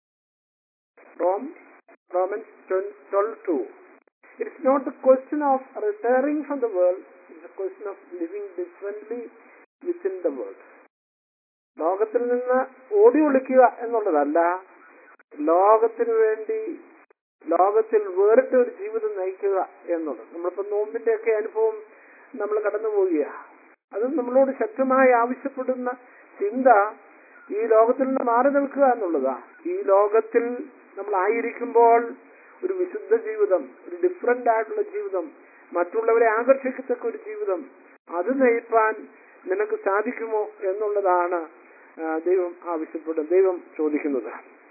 Rome, Romans 12 2. It's not a question of retiring from the world, it's a question of living differently within the world. ലോകത്തിൽ നിന്ന് ഓടി ഒളിക്കുക എന്നുള്ളതല്ല ലോകത്തിന് വേണ്ടി ലോകത്തിൽ വേറിട്ട ഒരു ജീവിതം നയിക്കുക എന്നുള്ളത് നമ്മളിപ്പോ നോമ്പിന്റെ ഒക്കെ അനുഭവം നമ്മൾ കടന്നു പോവുക അത് നമ്മളോട് ശക്തമായി ആവശ്യപ്പെടുന്ന ചിന്ത ഈ ലോകത്തിൽ നിന്ന് മാറി നിൽക്കുക എന്നുള്ളതാ ഈ ലോകത്തിൽ നമ്മൾ ആയിരിക്കുമ്പോൾ ഒരു വിശുദ്ധ ജീവിതം ഒരു ഡിഫറെന്റ് ആയിട്ടുള്ള ജീവിതം മറ്റുള്ളവരെ ആകർഷിക്കത്തക്ക ഒരു ജീവിതം അത് നയിപ്പാൻ നിനക്ക് സാധിക്കുമോ എന്നുള്ളതാണ് ആ, ദൈവം ആവശ്യപ്പെടുന്നത് ദൈവം ചോദിക്കുന്നത്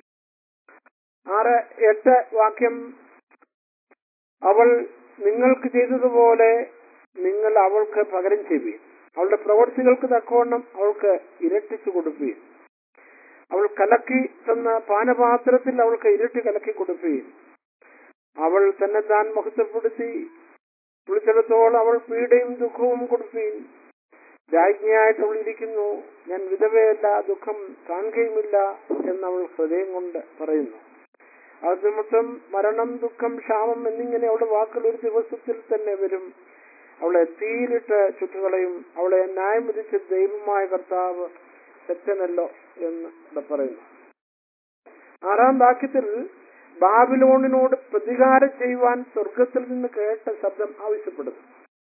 ആറ് എട്ട് വാക്യം അവൾ നിങ്ങൾക്ക് ചെയ്തതുപോലെ നിങ്ങൾ അവൾക്ക് പകരം ചെയ്യുകയും അവളുടെ പ്രവർത്തികൾക്ക് തക്കവണ്ണം അവൾക്ക് ഇരട്ടിച്ചു കൊടുക്കുകയും അവൾ കലക്കി തന്ന പാനപാത്രത്തിൽ അവൾക്ക് ഇരട്ടി കലക്കി കൊടുക്കുകയും അവൾ തന്നെ താൻ മഹത്വപ്പെടുത്തി വിളിച്ചിടത്തോളം അവൾ പീഡയും ദുഃഖവും കൊടുക്കുകയും രാജ്ഞിയായിട്ട് അവൾ ഇരിക്കുന്നു ഞാൻ വിധവയല്ല ദുഃഖം കാണുകയുമില്ല എന്നവൾ ഹൃദയം കൊണ്ട് പറയുന്നു അത് നിമിത്തം മരണം ദുഃഖം ക്ഷാമം എന്നിങ്ങനെ അവളുടെ വാക്കുകൾ ഒരു ദിവസത്തിൽ തന്നെ വരും അവളെ തീയിലിട്ട് ചുറ്റുകളയും അവളെ ന്യായം വിധിച്ച ദൈവമായ കർത്താവ് ശക്തനല്ലോ എന്ന് ഇവിടെ പറയുന്നു ആറാം വാക്യത്തിൽ ബാബിലോണിനോട് പ്രതികാരം ചെയ്യുവാൻ സ്വർഗത്തിൽ നിന്ന് കേട്ട ശബ്ദം ആവശ്യപ്പെടുന്നു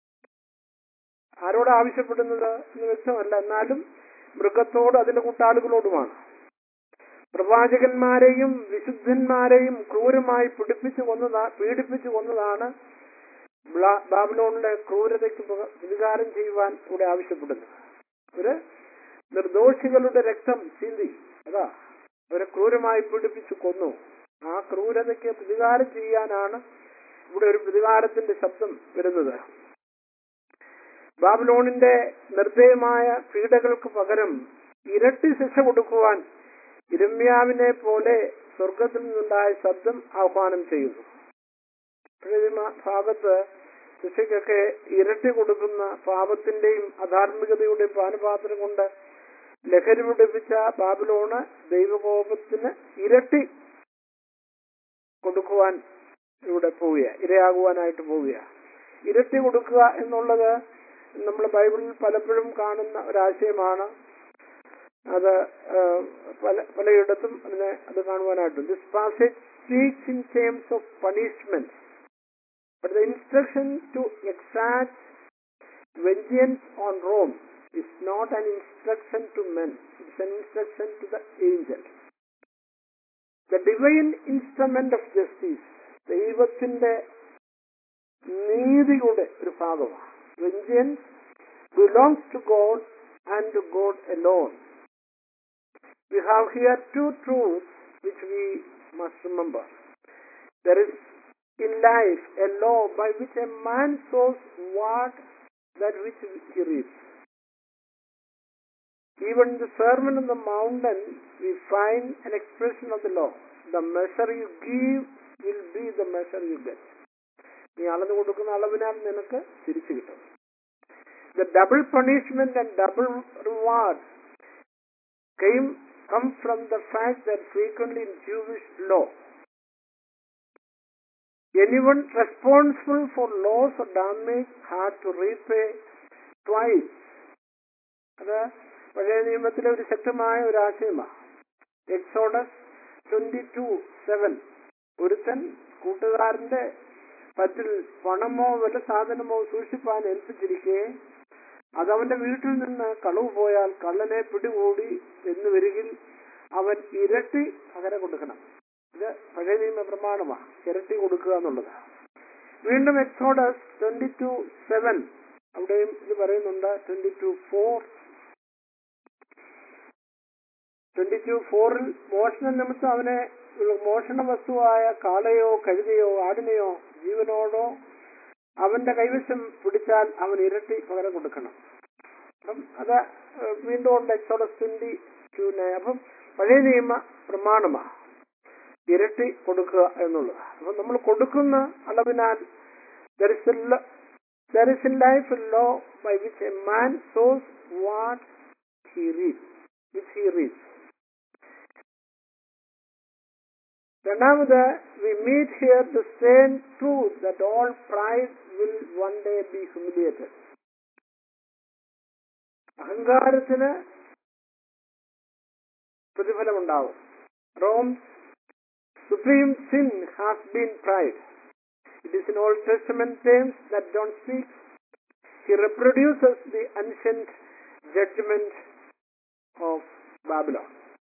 ആരോട് ആവശ്യപ്പെടുന്നത് എന്ന് വ്യക്തമല്ല എന്നാലും മൃഗത്തോട് അതിന്റെ കൂട്ടാളുകളോടുമാണ് പ്രവാചകന്മാരെയും വിശുദ്ധന്മാരെയും ക്രൂരമായി പിടിപ്പിച്ചു കൊന്നതാ പീഡിപ്പിച്ചു കൊന്നതാണ് ബ്ലാ- ബാബിലോണിലെ ക്രൂരതയ്ക്ക് പക- പ്രതികാരം ചെയ്യുവാൻ ഇവിടെ ആവശ്യപ്പെടുന്നത് അവര് നിർദോഷികളുടെ രക്തം ചിന്തി അതാ അവരെ ക്രൂരമായി പീഡിപ്പിച്ചു കൊന്നു ആ ക്രൂരതയ്ക്ക് പ്രതികാരം ചെയ്യാനാണ് ഇവിടെ ഒരു പ്രതികാരത്തിന്റെ ശബ്ദം വരുന്നത് ബാബിലോണിന്റെ നിർദ്ദയമായ പീഡകൾക്ക് പകരം ഇരട്ടി ശിക്ഷ കൊടുക്കുവാൻ ഇരമ്യാവിനെ പോലെ സ്വർഗത്തിൽ നിന്നുണ്ടായ ശബ്ദം ആഹ്വാനം ചെയ്യുന്നു പ്രതിമ ഭാഗത്ത് ശിക്ഷയ്ക്കൊക്കെ ഇരട്ടി കൊടുക്കുന്ന പാപത്തിന്റെയും അധാർമികതയുടെയും പാനപാത്രം കൊണ്ട് ലഹരി പിടിപ്പിച്ച ബാബിലോണ് ദൈവകോപത്തിന് ഇരട്ടി കൊടുക്കുവാൻ ഇവിടെ പോവുക ഇരയാകുവാനായിട്ട് പോവുക ഇരട്ടി കൊടുക്കുക എന്നുള്ളത് നമ്മൾ ബൈബിളിൽ പലപ്പോഴും കാണുന്ന ഒരാശയമാണ് അത് ആ, പല പലയിടത്തും അതിനെ അത് കാണുവാനായിട്ടുണ്ട് this passage speaks in terms of punishment but the instruction to exact vengeance on Rome is not an instruction to men, it's an instruction to the angels. The divine instrument of justice, ദൈവത്തിന്റെ നീതിയുടെ ഒരു ഭാഗമാണ് vengeance belongs to God and to God alone we have here two truth which we must remember there is in life a law by which a man sows what that which he reaps. Even in the Sermon on the Mountain, we find an expression of the law. The measure you give will be the measure you get. നീ അളന്നു കൊടുക്കുന്ന അളവിനാൽ നിനക്ക് തിരിച്ചു കിട്ടും the double punishment and double reward came come from the fact that frequently in Jewish law anyone responsible for loss or damage had to repay twice. അത് പഴയ നിയമത്തിലെ ഒരു ശക്തമായ ഒരു ആശയമാണ് എക്സോഡസ് ട്വന്റി ടു സെവൻ ഒരുത്തൻ കൂട്ടുകാരന്റെ പറ്റിൽ പണമോ വല്ല സാധനമോ സൂക്ഷിപ്പാൻ ഏൽപ്പിച്ചിരിക്കെ അതവന്റെ വീട്ടിൽ നിന്ന് കളവ് പോയാൽ കള്ളനെ പിടികൂടി എന്ന് വരികിൽ അവൻ ഇരട്ടി പകരം കൊടുക്കണം ഇത് പഴയ നിയമ പ്രമാണമാണ് ഇരട്ടി കൊടുക്കുക എന്നുള്ളത് വീണ്ടും എക്സോഡസ് ട്വന്റി ടു സെവൻ അവിടെയും ഇത് പറയുന്നുണ്ട് twenty two four twenty two ഫോറിൽ മോഷണ നിമിത്തം അവനെ മോഷണ വസ്തുവായ കാളയോ കഴുതയോ ആടിനെയോ ജീവനോടോ അവന്റെ കൈവശം പിടിച്ചാൽ അവൻ ഇരട്ടി പകരം കൊടുക്കണം അപ്പം അത് ഏഹ്, വീണ്ടും ഉണ്ട് എക്സോഡസ് ട്വന്റി ടൂനെ അപ്പം പഴയ നിയമ പ്രമാണമാണ് ഇരട്ടി കൊടുക്കുക എന്നുള്ളത് അപ്പൊ നമ്മൾ കൊടുക്കുന്ന അളവിനാൽ there is a lo- there is in life a law by which a man sows what he reaps which he reaps രണ്ടാമത് we meet here the same truth that all pride will one day be humiliated അഹങ്കാരത്തിന് പ്രതിഫലമുണ്ടാവും Rome's supreme sin has been pride. It is in Old Testament terms that John speaks. He reproduces the ancient judgment of Babylon.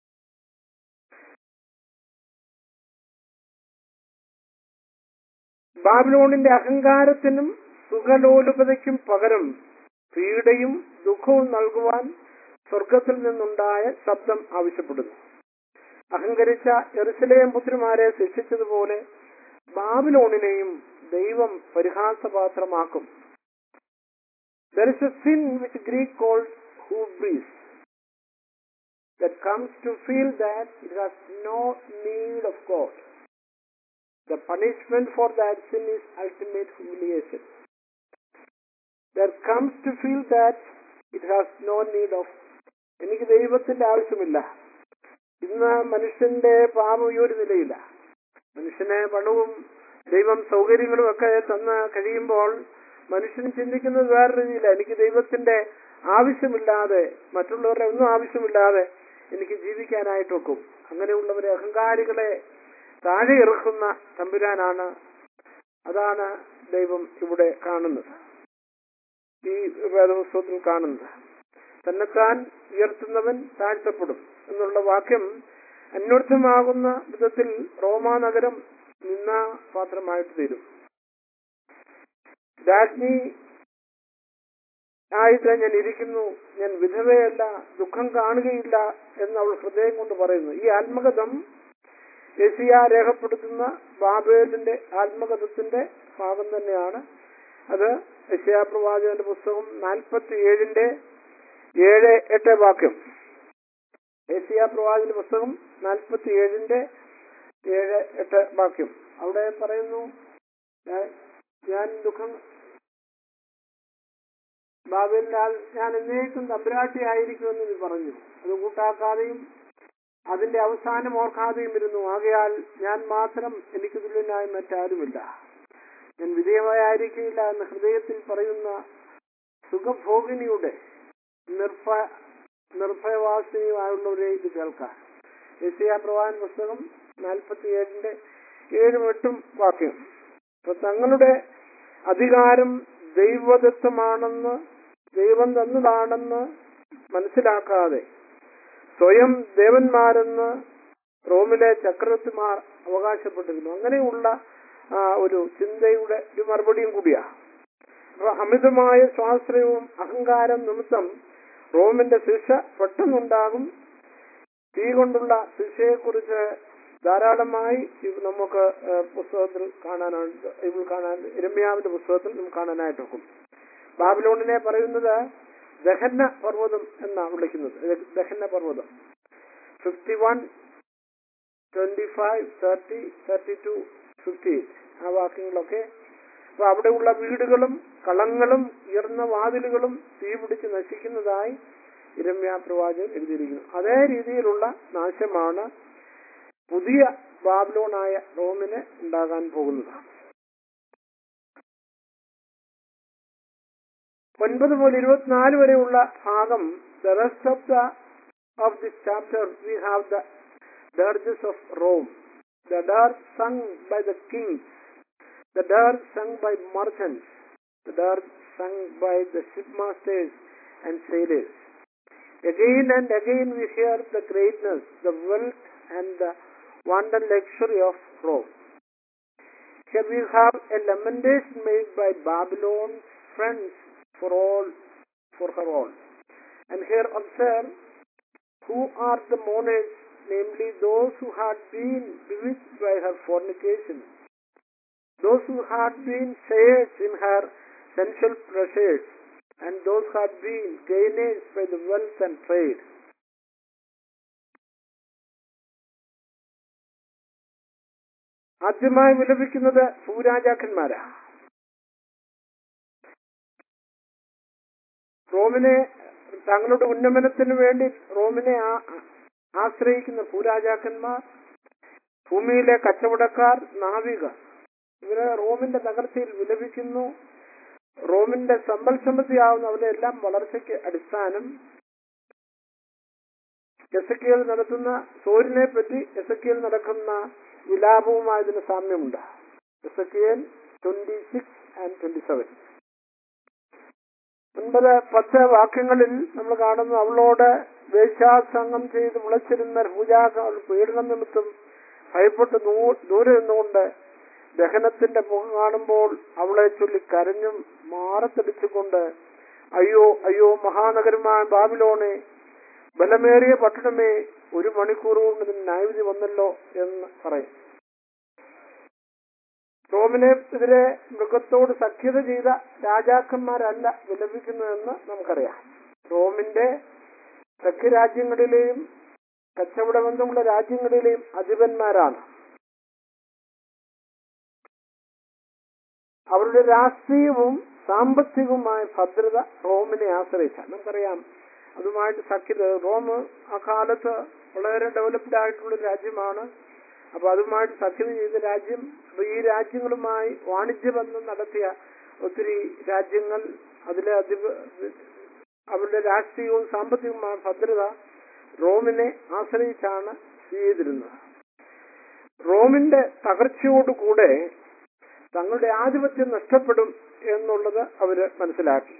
ബാബിലോണിന്റെ അഹങ്കാരത്തിനും സുഖലോലുപതയ്ക്കും പകരം പീഡയും ദുഃഖവും നൽകുവാൻ സ്വർഗത്തിൽ നിന്നുണ്ടായ ശബ്ദം ആവശ്യപ്പെടുന്നു അഹങ്കരിച്ച എറുസലേം പുത്രിമാരെ ശിക്ഷിച്ചതുപോലെ ബാബിലോണിനെയും ദൈവം പരിഹാസപാത്രമാക്കും There is a sin which Greek calls hubris that comes to feel that it has no need of God. The punishment for that sin is ultimate humiliation. There comes to feel that it has no need of എനിക്ക് ദൈവത്തിന്റെ ആവശ്യമില്ല ഇന്ന് മനുഷ്യന്റെ പാപം ഈ ഒരു നിലയില്ല മനുഷ്യനെ പണവും ദൈവം സൗകര്യങ്ങളും ഒക്കെ തന്ന് കഴിയുമ്പോൾ മനുഷ്യൻ ചിന്തിക്കുന്നത് വേറെ രീതിയില്ല എനിക്ക് ദൈവത്തിന്റെ ആവശ്യമില്ലാതെ മറ്റുള്ളവരുടെ ഒന്നും ആവശ്യമില്ലാതെ എനിക്ക് ജീവിക്കാനായിട്ട് വെക്കും അങ്ങനെയുള്ളവരെ അഹങ്കാരികളെ താഴെ ഇറക്കുന്ന തമ്പുരാനാണ് അതാണ് ദൈവം ഇവിടെ കാണുന്നത് ഈ വേദപുസ്തകത്തിൽ കാണുന്നത് തന്നെത്താൻ ഉയർത്തുന്നവൻ താഴ്ത്തപ്പെടും എന്നുള്ള വാക്യം അന്വർത്ഥമാകുന്ന വിധത്തിൽ റോമാ നഗരം നിന്ന പാത്രമായിട്ട് തീരും രാജ്ഞി ആയിട്ട് ഞാൻ ഇരിക്കുന്നു ഞാൻ വിധവയല്ല ദുഃഖം കാണുകയില്ല എന്ന് അവൾ ഹൃദയം കൊണ്ട് പറയുന്നു ഈ ആത്മകഥം യസിയ രേഖപ്പെടുത്തുന്ന ബാബേലിന്റെ ആത്മകഥത്തിന്റെ ഭാഗം തന്നെയാണ് അത് യശയാ പ്രവാചകന്റെ പുസ്തകം നാൽപ്പത്തി ഏഴിന്റെ ഏഴ് എട്ട് വാക്യം ഏഷ്യ പ്രവാചകന്റെ പുസ്തകം നാൽപ്പത്തി ഏഴിന്റെ ഏഴ് എട്ട് വാക്യം അവിടെ പറയുന്നു ഞാൻ- ഞാൻ ദുഃഖം ബാബേലിനാൽ ഞാൻ എന്നേക്കും തമ്പുരാട്ടിയായിരിക്കുമെന്ന് നീ പറഞ്ഞു അത് കൂട്ടാക്കാതെയും അതിന്റെ അവസാനം ഓർക്കാതെയും ഇരുന്നു ആകയാൽ ഞാൻ മാത്രം എനിക്ക് തുല്യനായി മറ്റാരുമില്ല ഞാൻ വിധേയമായിരിക്കില്ല എന്ന് ഹൃദയത്തിൽ പറയുന്ന സുഖഭോഗിനിയുടെ നിർഭ നിർഭയവാസിനിയുമായുള്ളവരെ ഇത് കേൾക്കാം യസിയ പ്രവാൻ പുസ്തകം നാൽപ്പത്തി ഏഴിന്റെ ഏഴും എട്ടും വാക്യം അപ്പൊ തങ്ങളുടെ അധികാരം ദൈവദത്തമാണെന്ന് ദൈവം തന്നതാണെന്ന് മനസ്സിലാക്കാതെ സ്വയം ദേവന്മാരെന്ന് റോമിലെ ചക്രവർത്തിമാർ അവകാശപ്പെട്ടിരുന്നു അങ്ങനെയുള്ള ആ, ഒരു ചിന്തയുടെ ഒരു മറുപടിയും കൂടിയാ അപ്പൊ അമിതമായ സ്വാശ്രയവും അഹങ്കാരം നിമിത്തം റോമിന്റെ ശിക്ഷ പെട്ടെന്നുണ്ടാകും തീ കൊണ്ടുള്ള ശിക്ഷയെക്കുറിച്ച് ധാരാളമായി ഇത് നമുക്ക് ആ, പുസ്തകത്തിൽ കാണാനായിട്ട് ഇതിൽ കാണാൻ ഇരമ്യാവിന്റെ പുസ്തകത്തിൽ നമുക്ക് കാണാനായിട്ടൊക്കും ബാബിലോണിനെ പറയുന്നത് ദഹന്ന പർവ്വതം എന്നാണ് വിളിക്കുന്നത് ദ- ദഹന്ന പർവ്വതം fifty one twenty five thirty thirty two fifty ആ വാക്യങ്ങളൊക്കെ അപ്പൊ അവിടെയുള്ള വീടുകളും കളങ്ങളും ഉയർന്ന വാതിലുകളും തീ പിടിച്ച് നശിക്കുന്നതായി ഇരമ്യ പ്രവാചകൻ എഴുതിയിരിക്കുന്നു അതേ രീതിയിലുള്ള നാശമാണ് പുതിയ ബാബ്ലോണായ റോമിന് ഉണ്ടാകാൻ പോകുന്നത് ഒൻപത് മുതൽ ഇരുപത്തിനാല് വരെയുള്ള ഭാഗം the rest of the of this chapter we have the dirges of Rome, the dirge sung by the kings, the dirge sung by merchants, the dirge sung by the shipmasters and sailors. Again and again we hear the greatness, the wealth and the wanton luxury of Rome. Here we have a lamentation made by Babylon's friends for all, for her all. And here observe who are the mourners, namely those who had been bewitched by her fornication, those who had been sharers in her sensual pleasures, and those who had been gainers by the wealth and trade. ആദ്യമായി വിലപിക്കുന്നത് ഭൂരാജാക്കന്മാരാ റോമിനെ തങ്ങളുടെ ഉന്നമനത്തിന് വേണ്ടി റോമിനെ ആ- ആശ്രയിക്കുന്ന ഭൂരാജാക്കന്മാർ ഭൂമിയിലെ കച്ചവടക്കാർ നാവികർ ഇവര് റോമിന്റെ തകർച്ചയിൽ വിലപിക്കുന്നു റോമിന്റെ സമ്പൽ സമൃദ്ധിയാവുന്ന അവരുടെ എല്ലാം വളർച്ചയ്ക്ക് അടിസ്ഥാനം എസക്കിയൽ നടത്തുന്ന സോരിനെ പറ്റി എസക്കിയൽ നടക്കുന്ന വിലാപവുമായതിന് സാമ്യമുണ്ട് Ezekiel twenty six and twenty seven ഒൻപത് പത്ത് വാക്യങ്ങളിൽ നമ്മൾ കാണുന്നു അവളോട് വേശ്യാസംഗം ചെയ്ത് മുളച്ചിരുന്ന പൂജാക്കൾ പീഡനം നിമിത്തം ഭയപ്പെട്ട് നൂ- ദൂരെ നിന്നുകൊണ്ട് ദഹനത്തിന്റെ മുഖം കാണുമ്പോൾ അവളെ ചൊല്ലി കരഞ്ഞും മാറത്തടിച്ചുകൊണ്ട് അയ്യോ അയ്യോ മഹാനഗരമായ ബാബിലോണെ ബലമേറിയ പട്ടണമേ ഒരു മണിക്കൂർ കൊണ്ട് ഇതിന് ന്യായവിധി വന്നല്ലോ എന്ന് പറയും റോമിനെതിരെ മൃഗത്തോട് സഖ്യത ചെയ്ത രാജാക്കന്മാരല്ല വിലപിക്കുന്നതെന്ന് നമുക്കറിയാം റോമിന്റെ തെക്ക് രാജ്യങ്ങളിലെയും കച്ചവട ബന്ധമുള്ള രാജ്യങ്ങളിലെയും അധിപന്മാരാണ് അവരുടെ രാഷ്ട്രീയവും സാമ്പത്തികവുമായ ഭദ്രത റോമിനെ ആശ്രയിച്ചാണ് നമുക്കറിയാം അതുമായിട്ട് സഖ്യത റോം ആ കാലത്ത് വളരെ ഡെവലപ്ഡ് ആയിട്ടുള്ള ഒരു രാജ്യമാണ് അപ്പൊ അതുമായിട്ട് സഖ്യത ചെയ്ത രാജ്യം അപ്പൊ ഈ രാജ്യങ്ങളുമായി വാണിജ്യബന്ധം നടത്തിയ ഒത്തിരി രാജ്യങ്ങൾ അതിലെ അധിപ അവരുടെ രാഷ്ട്രീയവും സാമ്പത്തികവുമായ ഭദ്രത റോമിനെ ആശ്രയിച്ചാണ് ചെയ്തിരുന്നത് റോമിന്റെ തകർച്ചയോടുകൂടെ തങ്ങളുടെ ആധിപത്യം നഷ്ടപ്പെടും എന്നുള്ളത് അവര് മനസ്സിലാക്കി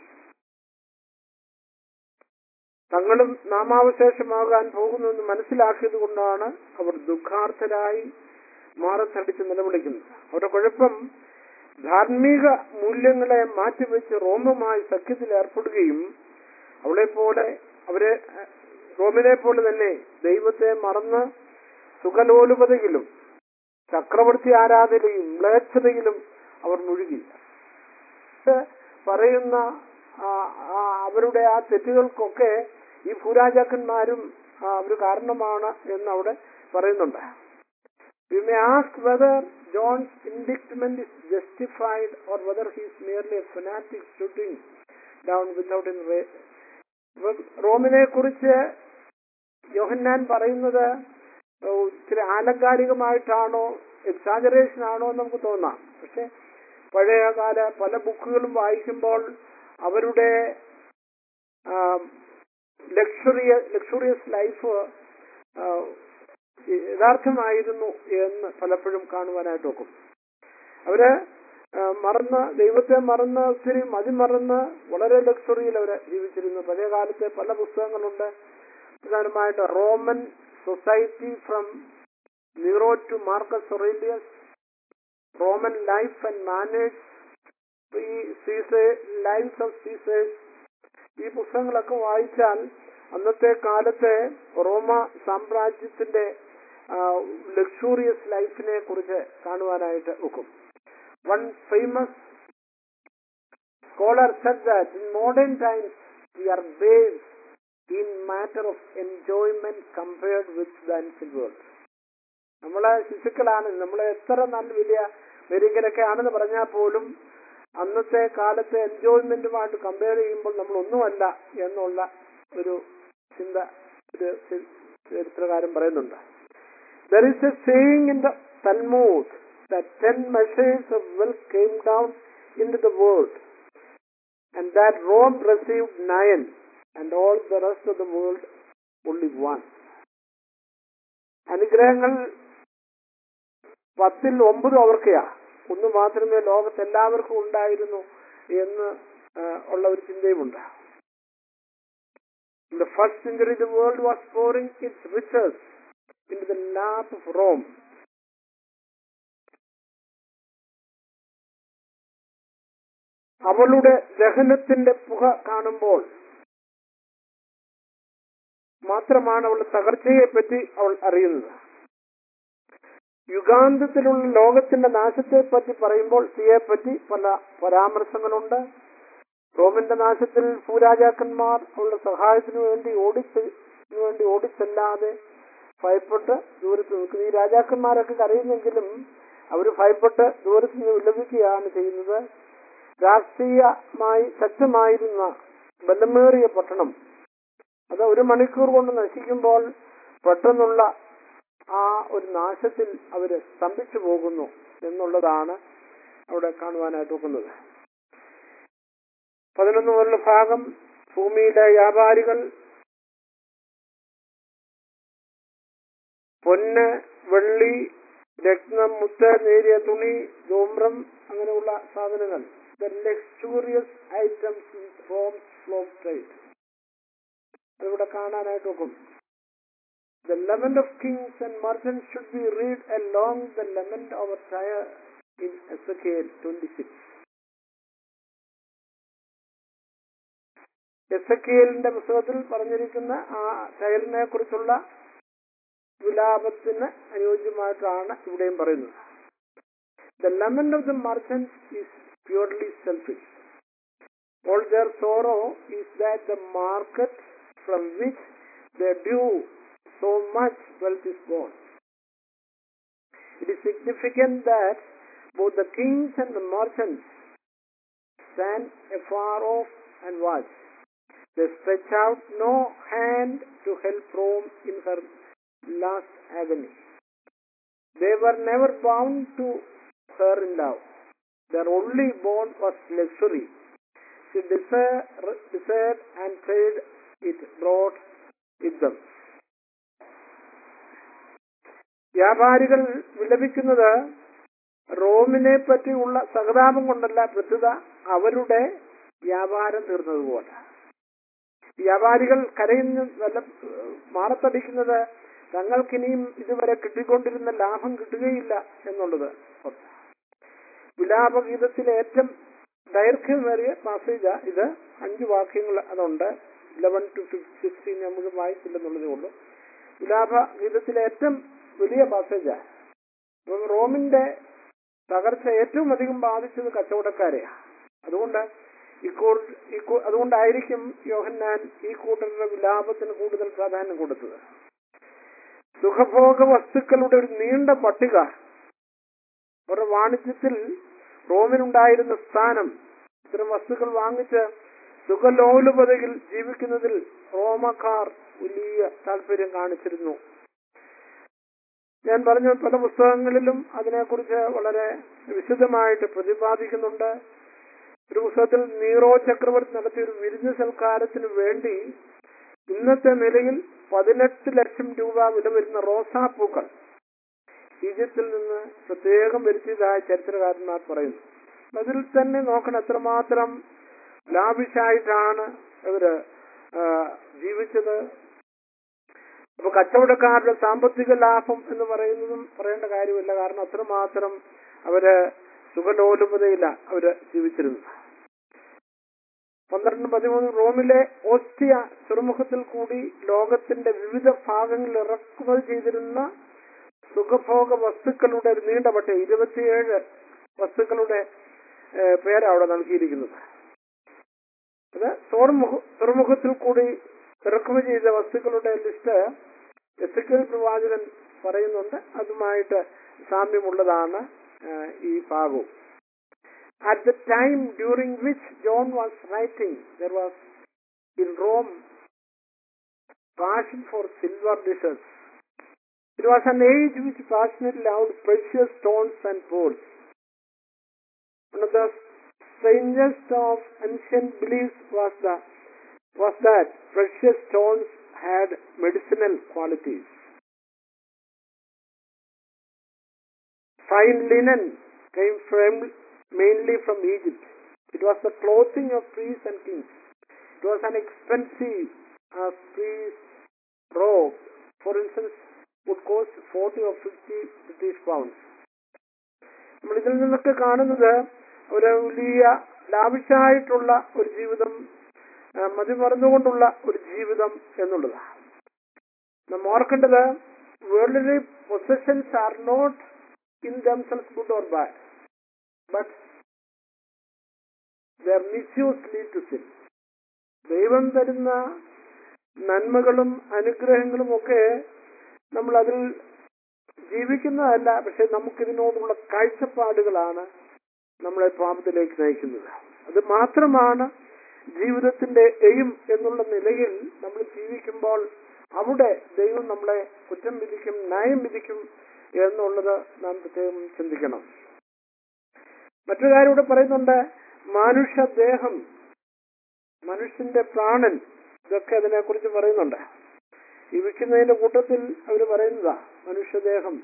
തങ്ങളും നാമാവശേഷമാകാൻ പോകുന്നുവെന്ന് മനസ്സിലാക്കിയത് കൊണ്ടാണ് അവർ ദുഃഖാർത്ഥരായി മാറത്തടിച്ച് നിലവിളിക്കുന്നത് അവരുടെ കുഴപ്പം ധാർമ്മിക മൂല്യങ്ങളെ മാറ്റിവെച്ച് റോമുമായി സഖ്യത്തിൽ ഏർപ്പെടുകയും അവളെ പോലെ അവരെ അഹ്, റോമിനെ പോലെ തന്നെ ദൈവത്തെ മറന്ന് സുഖലോലുപതയിലും ചക്രവർത്തി ആരാധനയും മ്ലേച്ഛതയിലും അവർ മുഴുകി ഇത് പറയുന്ന ആ, ആ, അവരുടെ ആ തെറ്റുകൾക്കൊക്കെ ഈ ഭൂരാജാക്കന്മാരും ആ, ഒരു കാരണമാണ് എന്ന് അവിടെ പറയുന്നുണ്ട് you may ask whether John's indictment is justified or whether he is merely a fanatic shooting down without in റോമിനെ കുറിച്ച് യോഹന്നാൻ പറയുന്നത് ഇച്ചിരി ആലങ്കാരികമായിട്ടാണോ എക്സാജറേഷൻ ആണോ എന്ന് നമുക്ക് തോന്നാം പക്ഷെ പഴയകാല പല ബുക്കുകളും വായിക്കുമ്പോൾ അവരുടെ ലക്ഷറിയ ലക്ഷറിയസ് ലൈഫ് യഥാർത്ഥമായിരുന്നു എന്ന് പലപ്പോഴും കാണുവാനായിട്ട് നോക്കും അവര് ആ, മറന്ന് ദൈവത്തെ മറന്ന് ഒത്തിരി മതിമറന്ന് വളരെ ലക്ഷറിയിൽ അവർ ജീവിച്ചിരുന്നു പഴയ കാലത്തെ പല പുസ്തകങ്ങളുണ്ട് പ്രധാനമായിട്ട് Roman society from Nero to Marcus Aurelius Roman life and manners ഈ സീസേ ലൈഫ്സ് ഓഫ് സീസേഴ്സ് ഈ പുസ്തകങ്ങളൊക്കെ വായിച്ചാൽ അന്നത്തെ കാലത്തെ റോമ സാമ്രാജ്യത്തിന്റെ ലക്ഷൂറിയസ് ലൈഫിനെ കുറിച്ച് കാണുവാനായിട്ട് ഒക്കും one famous scholar said that in modern times we are babes in matter of enjoyment compared with the ancient world നമ്മളെ ശിശുക്കളാണ് നമ്മളെ എത്ര നല്ല വലിയ മെരിക്കലൊക്കെ ആണെന്ന് പറഞ്ഞാൽ പോലും അന്നത്തെ കാലത്തെ എൻജോയ്മെന്റുമായിട്ട് കമ്പയർ ചെയ്യുമ്പോൾ നമ്മൾ ഒന്നുമല്ല എന്നുള്ള ഒരു ചിന്ത ഒരു ചി- ചരിത്രകാരൻ പറയുന്നുണ്ട് there is a saying in the Talmud that ten measures of wealth came down into the world and that Rome received nine and all the rest of the world only one. അനുഗ്രഹങ്ങൾ പത്തിൽ ഒമ്പത് അവർക്കെയാ ഒന്ന് മാത്രമേ ലോകത്ത് എല്ലാവർക്കും ഉണ്ടായിരുന്നു എന്ന് ആ, ഉള്ള ഒരു ചിന്തയുമുണ്ട് In the first century, the world was pouring its riches into the lap of Rome. അവളുടെ ദഹനത്തിന്റെ പുക കാണുമ്പോൾ മാത്രമാണ് അവളുടെ തകർച്ചയെ പറ്റി അവൾ അറിയുന്നത് യുഗാന്തത്തിലുള്ള ലോകത്തിന്റെ നാശത്തെ പറ്റി പറയുമ്പോൾ തീയെ പറ്റി പല പരാമർശങ്ങളുണ്ട് റോമിന്റെ നാശത്തിൽ ഭൂരാജാക്കന്മാർ അവളുടെ സഹായത്തിനു വേണ്ടി ഓടിച്ച് വേണ്ടി ഓടിച്ചല്ലാതെ ഭയപ്പെട്ട് ദൂരത്ത് നിൽക്കുന്നു ഈ രാജാക്കന്മാരൊക്കെ കരയുന്നെങ്കിലും അവർ ഭയപ്പെട്ട് ദൂരത്ത് നിന്ന് വിലപിക്കുകയാണ് ചെയ്യുന്നത് രാഷ്ട്രീയമായി ശക്തമായിരുന്ന ബലമേറിയ പട്ടണം അത് ഒരു മണിക്കൂർ കൊണ്ട് നശിക്കുമ്പോൾ പെട്ടെന്നുള്ള ആ ഒരു നാശത്തിൽ അവര് സ്തംഭിച്ചു പോകുന്നു എന്നുള്ളതാണ് അവിടെ കാണുവാനായിട്ട് നോക്കുന്നത് പതിനൊന്ന് മുതലുള്ള ഭാഗം ഭൂമിയിലെ വ്യാപാരികൾ പൊന്ന് വെള്ളി രത്നം മുത്ത് നേരിയ തുണി ധൂമ്രം അങ്ങനെയുള്ള സാധനങ്ങൾ the luxurious items from from trade അതിവിടെ കാണാനായിട്ട് നോക്കും The lament of kings and merchants should be read along the lament of a Tyre in Ezekiel 26. എസക്കിയലിന്റെ പുസ്തകത്തിൽ പറഞ്ഞിരിക്കുന്ന ആ ടയറിനെ കുറിച്ചുള്ള വിലാപത്തിന് അനുയോജ്യമായിട്ടാണ് ഇവിടെയും പറയുന്നത് the lament of the merchants is purely selfish all their sorrow is that the market from which the drew so much wealth is gone. It is significant that both the kings and the merchants stand afar off and watch. They stretch out no hand to help Rome in her last agony. They were never bound to her in love. Their only bond was luxury. She desired, desired and trade it brought with them. വ്യാപാരികൾ വിലപിക്കുന്നത് റോമിനെ പറ്റിയുള്ള സഹതാപം കൊണ്ടല്ല പ്രത്യുത അവരുടെ വ്യാപാരം തീർന്നതുപോലെ വ്യാപാരികൾ കരയുന്ന വല്ല മാറത്തടിക്കുന്നത് തങ്ങൾക്കിനിയും ഇതുവരെ കിട്ടിക്കൊണ്ടിരുന്ന ലാഭം കിട്ടുകയില്ല എന്നുള്ളത് വിലാപഗീതത്തിലെ ഏറ്റവും ദൈർഘ്യമേറിയ പാസേജ ഇത് അഞ്ച് വാക്യങ്ങൾ അതുണ്ട് ഇലവൻ ടു സിക്സ്റ്റീൻ നമുക്ക് വായിച്ചില്ലെന്നുള്ളതേ ഉള്ളൂ വിലാപ ഗീതത്തിലെ ഏറ്റവും വലിയ പാസേജാണ് അപ്പം റോമിന്റെ തകർച്ച ഏറ്റവും അധികം ബാധിച്ചത് കച്ചവടക്കാരെയാണ് അതുകൊണ്ട് ഇക്കൂർ ഇക്കൂ അതുകൊണ്ടായിരിക്കും യോഹന്നാൻ ഈ കൂട്ടരുടെ വിലാപത്തിന് കൂടുതൽ പ്രാധാന്യം കൊടുത്തത് സുഖഭോഗ വസ്തുക്കളുടെ ഒരു നീണ്ട പട്ടിക അവരുടെ വാണിജ്യത്തിൽ റോമിനുണ്ടായിരുന്ന സ്ഥാനം ഇത്തരം വസ്തുക്കൾ വാങ്ങിച്ച് സുഖലോലുപതയിൽ ജീവിക്കുന്നതിൽ റോമക്കാർ വലിയ താല്പര്യം കാണിച്ചിരുന്നു ഞാൻ പറഞ്ഞ പല പുസ്തകങ്ങളിലും അതിനെക്കുറിച്ച് വളരെ വിശദമായിട്ട് പ്രതിപാദിക്കുന്നുണ്ട് ഒരു പുസ്തകത്തിൽ നീറോ ചക്രവർത്തി നടത്തിയ ഒരു വിരുന്ന് സൽക്കാരത്തിന് വേണ്ടി ഇന്നത്തെ നിലയിൽ പതിനെട്ട് ലക്ഷം രൂപ വില വരുന്ന റോസാപ്പൂക്കൾ ഈജിപ്തിൽ നിന്ന് പ്രത്യേകം വരുത്തിയതായ ചരിത്രകാരന്മാർ പറയുന്നു അതിൽ തന്നെ നോക്കണം എത്രമാത്രം ലാഭിഷായിട്ടാണ് ഇവര് ആ, ജീവിച്ചത് അപ്പൊ കച്ചവടക്കാരുടെ സാമ്പത്തിക ലാഭം എന്ന് പറയുന്നതും പറയേണ്ട കാര്യമില്ല കാരണം അത്രമാത്രം അവര് സുഖലോലുപതയില്ല അവര് ജീവിച്ചിരുന്നത് പന്ത്രണ്ട് പതിമൂന്ന് റോമിലെ ഓസ്റ്റിയ തുറമുഖത്തിൽ കൂടി ലോകത്തിന്റെ വിവിധ ഭാഗങ്ങളിൽ ഇറക്കുമതി ചെയ്തിരുന്ന സുഖഭോഗ വസ്തുക്കളുടെ ഒരു നീണ്ട പട്ടിക ഇരുപത്തിയേഴ് വസ്തുക്കളുടെ ഏഹ്, പേരാ അവിടെ നൽകിയിരിക്കുന്നത് അത് തുറമുഖ തുറമുഖത്തിൽ കൂടി ഇറക്കുമതി ചെയ്ത വസ്തുക്കളുടെ ലിസ്റ്റ് എത്തിക്കൽ പ്രവാചകൻ പറയുന്നുണ്ട് അതുമായിട്ട് സാമ്യമുള്ളതാണ് ഏഹ്, ഈ ഭാഗവും At the time during which John was writing, there was in Rome passion for silver dishes. It was an age which passionately loved precious stones and pearls. One of the strangest of ancient beliefs was the was that precious stones had medicinal qualities. Fine linen came from mainly from Egypt. It was the clothing of priests and kings. It was an expensive uh, priest robe, for instance, would cost 40 or 50 British pounds. നമ്മൾ ഇതിൽ നിന്നൊക്കെ കാണുന്നത് ഒരു വലിയ ലാവിഷായിട്ടുള്ള ഒരു ജീവിതം ആ, മതിമറന്നുകൊണ്ടുള്ള ഒരു ജീവിതം എന്നുള്ളതാണ് നാം ഓർക്കേണ്ടത് worldly possessions are not in themselves good or bad but their misuse lead to sin ദൈവം തരുന്ന നന്മകളും അനുഗ്രഹങ്ങളും ഒക്കെ നമ്മൾ അതിൽ ജീവിക്കുന്നതല്ല പക്ഷെ നമുക്കിതിനോടുള്ള കാഴ്ചപ്പാടുകളാണ് നമ്മളെ പാപത്തിലേക്ക് നയിക്കുന്നത് അത് മാത്രമാണ് ജീവിതത്തിന്റെ എയിം എന്നുള്ള നിലയിൽ നമ്മൾ ജീവിക്കുമ്പോൾ അവിടെ ദൈവം നമ്മളെ കുറ്റം വിധിക്കും ന്യായം വിധിക്കും എന്നുള്ളത് നാം പ്രത്യേകം ചിന്തിക്കണം മറ്റൊരു കാര്യം ഇവിടെ പറയുന്നുണ്ട് മനുഷ്യദേഹം മനുഷ്യന്റെ പ്രാണൻ ഇതൊക്കെ അതിനെക്കുറിച്ച് പറയുന്നുണ്ട് ഈ വിൽക്കുന്നതിന്റെ കൂട്ടത്തിൽ അവർ പറയുന്നതാ മനുഷ്യദേഹം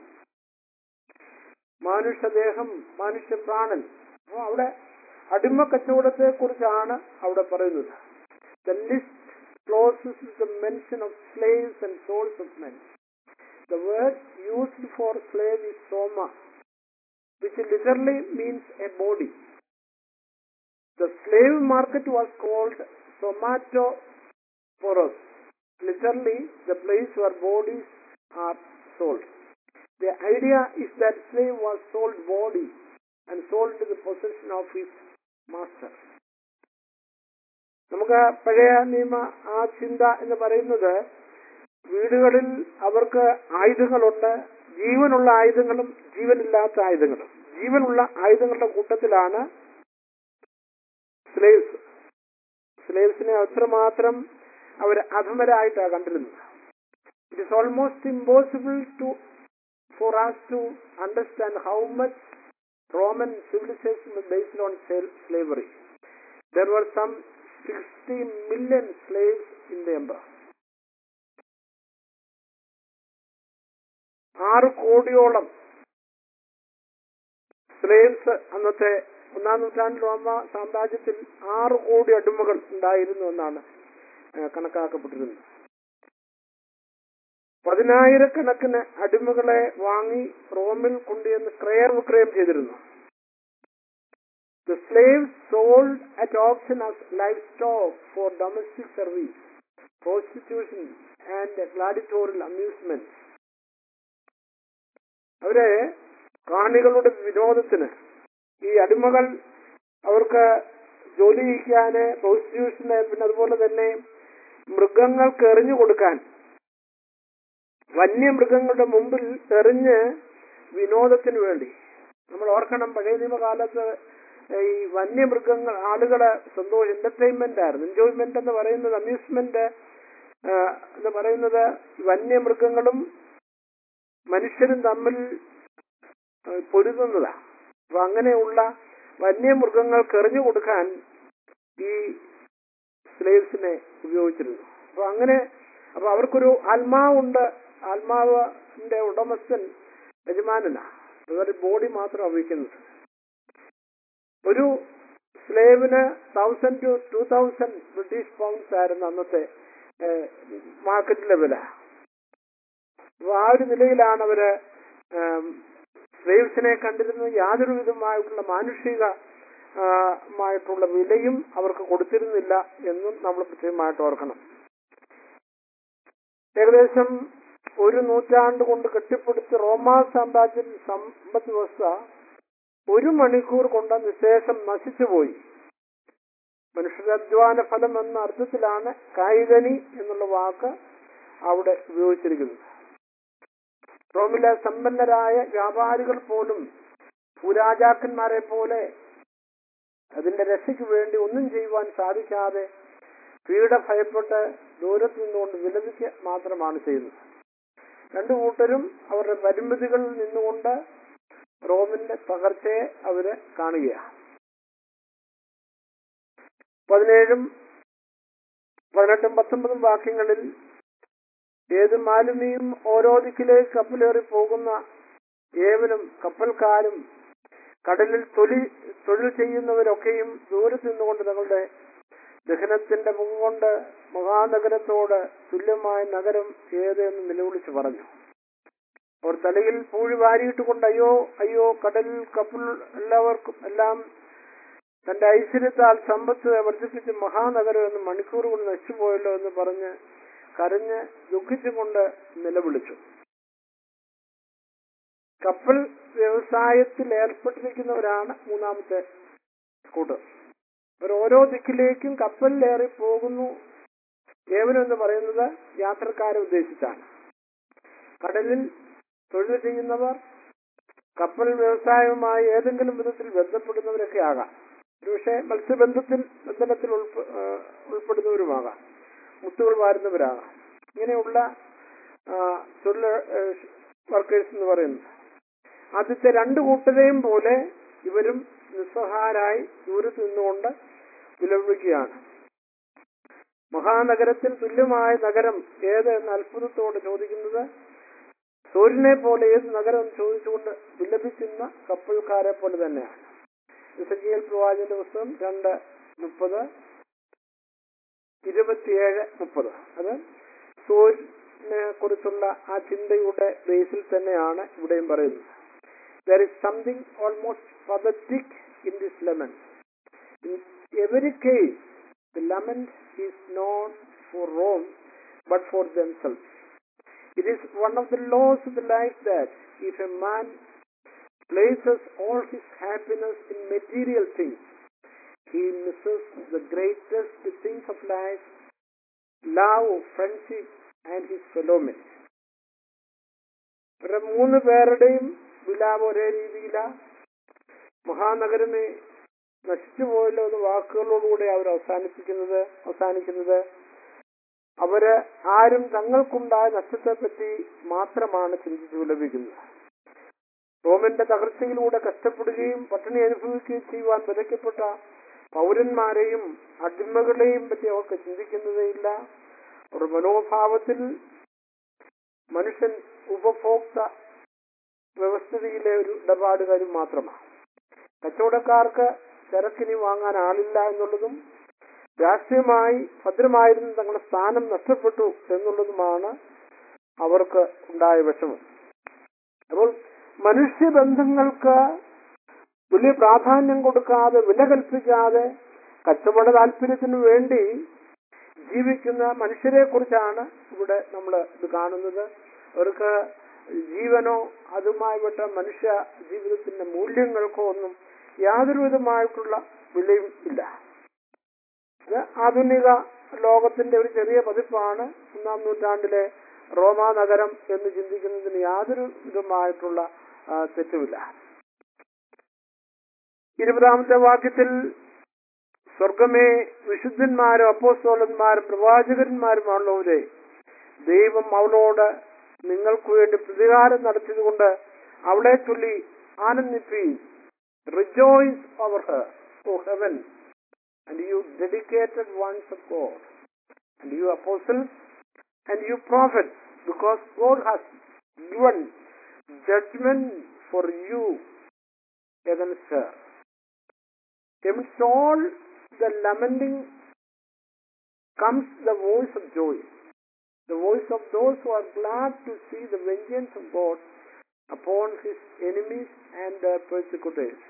മനുഷ്യദേഹം മനുഷ്യപ്രാണൻ അപ്പൊ അവിടെ അടിമ കച്ചവടത്തെ കുറിച്ചാണ് അവിടെ പറയുന്നത് the list closes the mention of slaves and souls of men the word used for slave is soma which literally means a body. The slave market was called somatoporos, literally the place where bodies are sold. The idea is that slave was sold body and sold to the possession of his master. നമുക്ക് പഴയ നിയമ ആ ചിന്ത എന്ന് പറയുന്നത് വീടുകളിൽ അവർക്ക് ആയുധങ്ങളുണ്ട് ജീവനുള്ള ആയുധങ്ങളും ജീവനില്ലാത്ത ആയുധങ്ങളും ജീവനുള്ള ആയുധങ്ങളുടെ കൂട്ടത്തിലാണ് സ്ലേവ്സ് സ്ലേവ്സിനെ അത്രമാത്രം അവർ അധമരായിട്ടാണ് കണ്ടിരുന്നത് it is almost impossible to for us to understand how much Roman civilization based on slavery there were some sixty million slaves in the empire ആറ് കോടിയോളം സ്ലേവ്സ് അന്നത്തെ ഒന്നാം നൂറ്റാണ്ട് റോമ സാമ്രാജ്യത്തിൽ ആറ് കോടി അടിമകൾ ഉണ്ടായിരുന്നു എന്നാണ് ഏഹ്, കണക്കാക്കപ്പെട്ടിരുന്നത് പതിനായിരക്കണക്കിന് അടിമകളെ വാങ്ങി റോമിൽ കൊണ്ടുവന്ന് ക്രയവിക്രയം ചെയ്തിരുന്നു The slaves sold at auction as livestock for domestic service, prostitution and gladiatorial amusements. അവരെ കാണികളുടെ വിനോദത്തിന് ഈ അടിമകൾ അവർക്ക് ജോലി ചെയ്യിക്കാന് പ്രോസ്റ്റിറ്റ്യൂഷന് പിന്നെ അതുപോലെ തന്നെ മൃഗങ്ങൾക്ക് എറിഞ്ഞു കൊടുക്കാൻ വന്യമൃഗങ്ങളുടെ മുമ്പിൽ എറിഞ്ഞ് വിനോദത്തിന് വേണ്ടി നമ്മൾ ഓർക്കണം പഴയ നിയമകാലത്ത് ഈ വന്യമൃഗങ്ങൾ ആളുകളെ സന്തോഷം എന്റർടൈൻമെന്റ് ആയിരുന്നു എൻജോയ്മെന്റ് എന്ന് പറയുന്നത് അമ്യൂസ്മെന്റ് എന്ന് പറയുന്നത് വന്യമൃഗങ്ങളും മനുഷ്യരും തമ്മിൽ ആ, പൊരുതുന്നതാണ് അപ്പൊ അങ്ങനെയുള്ള വന്യമൃഗങ്ങൾക്ക് എറിഞ്ഞു കൊടുക്കാൻ ഈ സ്ലേവ്സിനെ ഉപയോഗിച്ചിരുന്നു അപ്പൊ അങ്ങനെ അപ്പൊ അവർക്കൊരു ആത്മാവുണ്ട് ആത്മാവിന്റെ ഉടമസ്ഥൻ യജമാനനാ അതൊരു ബോഡി മാത്രം ഉപയോഗിക്കുന്നത് ഒരു സ്ലേവിന് thousand to two thousand British pounds ആയിരുന്നു അന്നത്തെ മാർക്കറ്റിലെ വില അപ്പൊ ആ ഒരു നിലയിലാണ് അവര് സ്ലേവ്സിനെ കണ്ടിരുന്നത് യാതൊരു വിധമായിട്ടുള്ള മാനുഷിക ആ, മായിട്ടുള്ള വിലയും അവർക്ക് കൊടുത്തിരുന്നില്ല എന്നും നമ്മൾ പ്രത്യേകമായിട്ട് ഓർക്കണം ഏകദേശം ഒരു നൂറ്റാണ്ട് കൊണ്ട് കെട്ടിപ്പടുത്ത റോമാ സാമ്രാജ്യ സമ്പദ് വ്യവസ്ഥ ഒരു മണിക്കൂർ കൊണ്ട് നിശേഷം നശിച്ചുപോയി മനുഷ്യരുടെ അധ്വാന ഫലം എന്ന അർത്ഥത്തിലാണ് കായികനി എന്നുള്ള വാക്ക് അവിടെ ഉപയോഗിച്ചിരിക്കുന്നത് റോമിലെ സമ്പന്നരായ വ്യാപാരികൾ പോലും ഭൂരാജാക്കന്മാരെ പോലെ അതിന്റെ രക്ഷയ്ക്ക് വേണ്ടി ഒന്നും ചെയ്യുവാൻ സാധിക്കാതെ പീഡ ഭയപ്പെട്ട് ദൂരത്ത് നിന്നുകൊണ്ട് വിലപിക്കുക മാത്രമാണ് ചെയ്യുന്നത് രണ്ടു കൂട്ടരും അവരുടെ പരിമിതികളിൽ നിന്നുകൊണ്ട് റോമിന്റെ തകർച്ചയെ അവര് കാണുകയാണ് പതിനേഴും പതിനെട്ടും പത്തൊമ്പതും വാക്യങ്ങളിൽ ഏത് മാലിന്യം ഓരോ ദിക്കിലേക്ക് കപ്പലേറി പോകുന്ന ഏവനും കപ്പൽക്കാരും കടലിൽ തൊലി തൊഴിൽ ചെയ്യുന്നവരൊക്കെയും ദൂരത്ത് നിന്നുകൊണ്ട് തങ്ങളുടെ ദഹനത്തിന്റെ മുഖം കൊണ്ട് മഹാനഗരത്തോട് തുല്യമായ നഗരം ഏതെന്ന് നിലവിളിച്ച് പറഞ്ഞു അവർ തലയിൽ പൂഴി വാരിയിട്ടുകൊണ്ട് അയ്യോ അയ്യോ കടലിൽ കപ്പൽ എല്ലാവർക്കും എല്ലാം തന്റെ ഐശ്വര്യത്താൽ സമ്പത്ത് വർദ്ധിപ്പിച്ച് മഹാനഗരം എന്ന് മണിക്കൂർ കൊണ്ട് നശിച്ചുപോയല്ലോ എന്ന് പറഞ്ഞ് കരഞ്ഞ് ദുഃഖിച്ചുകൊണ്ട് നിലവിളിച്ചു കപ്പൽ വ്യവസായത്തിൽ ഏർപ്പെട്ടിരിക്കുന്നവരാണ് മൂന്നാമത്തെ കൂട്ടർ ഇവർ ഓരോ ദിക്കിലേക്കും കപ്പലിലേറി പോകുന്നു ഏവനെന്ന് പറയുന്നത് യാത്രക്കാരെ ഉദ്ദേശിച്ചാണ് കടലിൽ തൊഴിൽ ചെയ്യുന്നവർ കപ്പൽ വ്യവസായവുമായി ഏതെങ്കിലും വിധത്തിൽ ബന്ധപ്പെടുന്നവരൊക്കെ ആകാം ഒരുപക്ഷെ മത്സ്യബന്ധത്തിൽ ബന്ധനത്തിൽ ഉൾപ്പെ- ആ, ഉൾപ്പെടുന്നവരുമാകാം മുത്തുകൾ വാരുന്നവരാകാം ഇങ്ങനെയുള്ള ആ, തൊഴിൽ വർക്കേഴ്സ് എന്ന് പറയുന്നത് ആദ്യത്തെ രണ്ട് കൂട്ടരെയും പോലെ ഇവരും നിസ്സഹാരായി ദൂരത്ത് നിന്നുകൊണ്ട് വിലപിക്കുകയാണ് മഹാനഗരത്തിന് തുല്യമായ നഗരം ഏത് എന്ന അത്ഭുതത്തോട് ചോദിക്കുന്നത് സൂര്യനെ പോലെ ഏത് നഗരം എന്ന് ചോദിച്ചുകൊണ്ട് വിലപിക്കുന്ന കപ്പൽക്കാരെ പോലെ തന്നെയാണ് ഇസക്കിയൽ പ്രവാചന്റെ പുസ്തകം രണ്ട് മുപ്പത് ഇരുപത്തിയേഴ് മുപ്പത് അത് സൂര്യനെ കുറിച്ചുള്ള ആ ചിന്തയുടെ ബേസിൽ തന്നെയാണ് ഇവിടെയും പറയുന്നത് there is something almost pathetic in this lament in every case the lament is not for Rome but for themselves It is one of the laws of the life that if a man places all his happiness in material things, he misses the greatest things of life, love, friendship, and his fellow men. ഇവരുടെ മൂന്ന് പേരുടെയും വിലാപം ഒരേ രീതിയില മഹാനഗരമേ നശിച്ചു പോയല്ലോ എന്ന് വാക്കുകളോടുകൂടി അവർ അവസാനിപ്പിക്കുന്നത് അവസാനിക്കുന്നത് അവര് ആരും തങ്ങൾക്കുണ്ടായ നഷ്ടത്തെപ്പറ്റി മാത്രമാണ് ചിന്തിച്ചു ലഭിക്കുന്നത് റോമിന്റെ തകർച്ചയിലൂടെ കഷ്ടപ്പെടുകയും പട്ടിണി അനുഭവിക്കുകയും ചെയ്യുവാൻ വിതയ്ക്കപ്പെട്ട പൗരന്മാരെയും അടിമകളെയും പറ്റി അവർക്ക് ചിന്തിക്കുന്നതേയില്ല ഒരു മനോഭാവത്തിൽ മനുഷ്യൻ ഉപഭോക്ത വ്യവസ്ഥിതിയിലെ ഒരു ഇടപാടുകാരും മാത്രമാണ് കച്ചവടക്കാർക്ക് ചരക്കിനി വാങ്ങാൻ ആളില്ല എന്നുള്ളതും രാഷ്ട്രീയമായി ഭദ്രമായിരുന്ന തങ്ങളുടെ സ്ഥാനം നഷ്ടപ്പെട്ടു എന്നുള്ളതുമാണ് അവർക്ക് ഉണ്ടായ വിഷമം അപ്പോൾ മനുഷ്യബന്ധങ്ങൾക്ക് വലിയ പ്രാധാന്യം കൊടുക്കാതെ വില കൽപ്പിക്കാതെ കച്ചവട താല്പര്യത്തിനു വേണ്ടി ജീവിക്കുന്ന മനുഷ്യരെ കുറിച്ചാണ് ഇവിടെ നമ്മൾ ഇത് കാണുന്നത് അവർക്ക് ജീവനോ അതുമായി പെട്ട മനുഷ്യ ജീവിതത്തിന്റെ മൂല്യങ്ങൾക്കോ ഒന്നും യാതൊരു വിധമായിട്ടുള്ള വിലയും ഇല്ല ഇത് ആധുനിക ലോകത്തിന്റെ ഒരു ചെറിയ പതിപ്പാണ് ഒന്നാം നൂറ്റാണ്ടിലെ റോമാ നഗരം എന്ന് ചിന്തിക്കുന്നതിന് യാതൊരു വിധമായിട്ടുള്ള ആ, തെറ്റുമില്ല ഇരുപതാമത്തെ വാക്യത്തിൽ സ്വർഗമേ വിശുദ്ധന്മാരും അപ്പോസ്തോലന്മാരും പ്രവാചകന്മാരുമാണുള്ളവരെ ദൈവം അവളോട് നിങ്ങൾക്ക് വേണ്ടി പ്രതികാരം നടത്തിയതുകൊണ്ട് അവളെ ചൊല്ലി ആനന്ദിപ്പി rejoice over her O heaven and you dedicated ones of God and you apostles and you prophets because God has given judgment for you against her. Amidst all the lamenting comes the voice of joy, the voice of those who are glad to see the vengeance of God upon his enemies and their persecutors.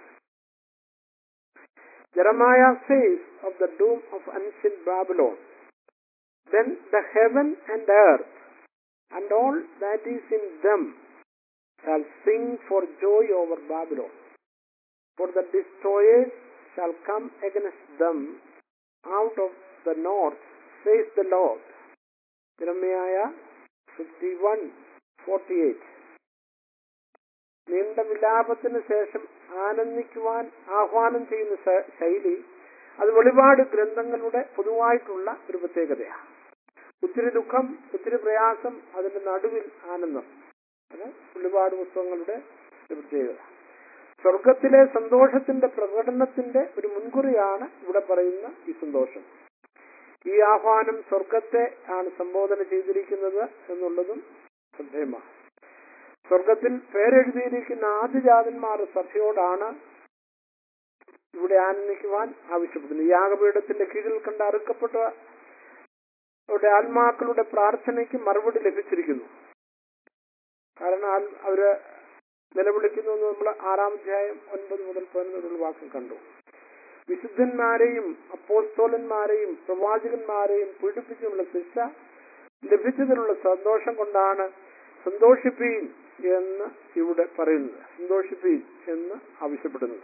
Jeremiah says of the doom of ancient Babylon, Then the heaven and earth and all that is in them shall sing for joy over Babylon. For the destroyers shall come against them out of the north, says the Lord. Jeremiah 51, 48. നീണ്ട വിലാപത്തിന് ശേഷം ആനന്ദിക്കുവാൻ ആഹ്വാനം ചെയ്യുന്ന ശ- ശൈലി അത് വെളിപാട് ഗ്രന്ഥങ്ങളുടെ പൊതുവായിട്ടുള്ള ഒരു പ്രത്യേകതയാണ് ഒത്തിരി ദുഃഖം ഒത്തിരി പ്രയാസം അതിന്റെ നടുവിൽ ആനന്ദം അത് വെളിപാട് പുസ്തകങ്ങളുടെ ഒരു പ്രത്യേകത സ്വർഗത്തിലെ സന്തോഷത്തിന്റെ പ്രകടനത്തിന്റെ ഒരു മുൻകുറിയാണ് ഇവിടെ പറയുന്ന ഈ സന്തോഷം ഈ ആഹ്വാനം സ്വർഗത്തെ ആണ് സംബോധന ചെയ്തിരിക്കുന്നത് എന്നുള്ളതും ശ്രദ്ധേയമാണ് സ്വർഗത്തിൽ പേരെഴുതിയിരിക്കുന്ന ആദ്യജാതന്മാർ സഭയോടാണ് ഇവിടെ ആനന്ദിക്കുവാൻ ആവശ്യപ്പെടുന്നത് ഈ യാഗപീഠത്തിന്റെ കീഴിൽ കണ്ട് അറുക്കപ്പെട്ട അവരുടെ ആത്മാക്കളുടെ പ്രാർത്ഥനയ്ക്ക് മറുപടി ലഭിച്ചിരിക്കുന്നു കാരണം ആൽ- അവര് നിലവിളിക്കുന്നു എന്ന് നമ്മൾ ആറാം അധ്യായം ഒൻപത് മുതൽ പതിനൊന്നുള്ള വാക്യം കണ്ടു വിശുദ്ധന്മാരെയും അപ്പോസ്തോലന്മാരെയും പ്രവാചകന്മാരെയും പീഡിപ്പിച്ചുള്ള ശിക്ഷ ലഭിച്ചതിനുള്ള സന്തോഷം കൊണ്ടാണ് സന്തോഷിപ്പീൻ എന്ന് ഇവിടെ പറയുന്നത് സന്തോഷിപ്പീൻ എന്ന് ആവശ്യപ്പെടുന്നത്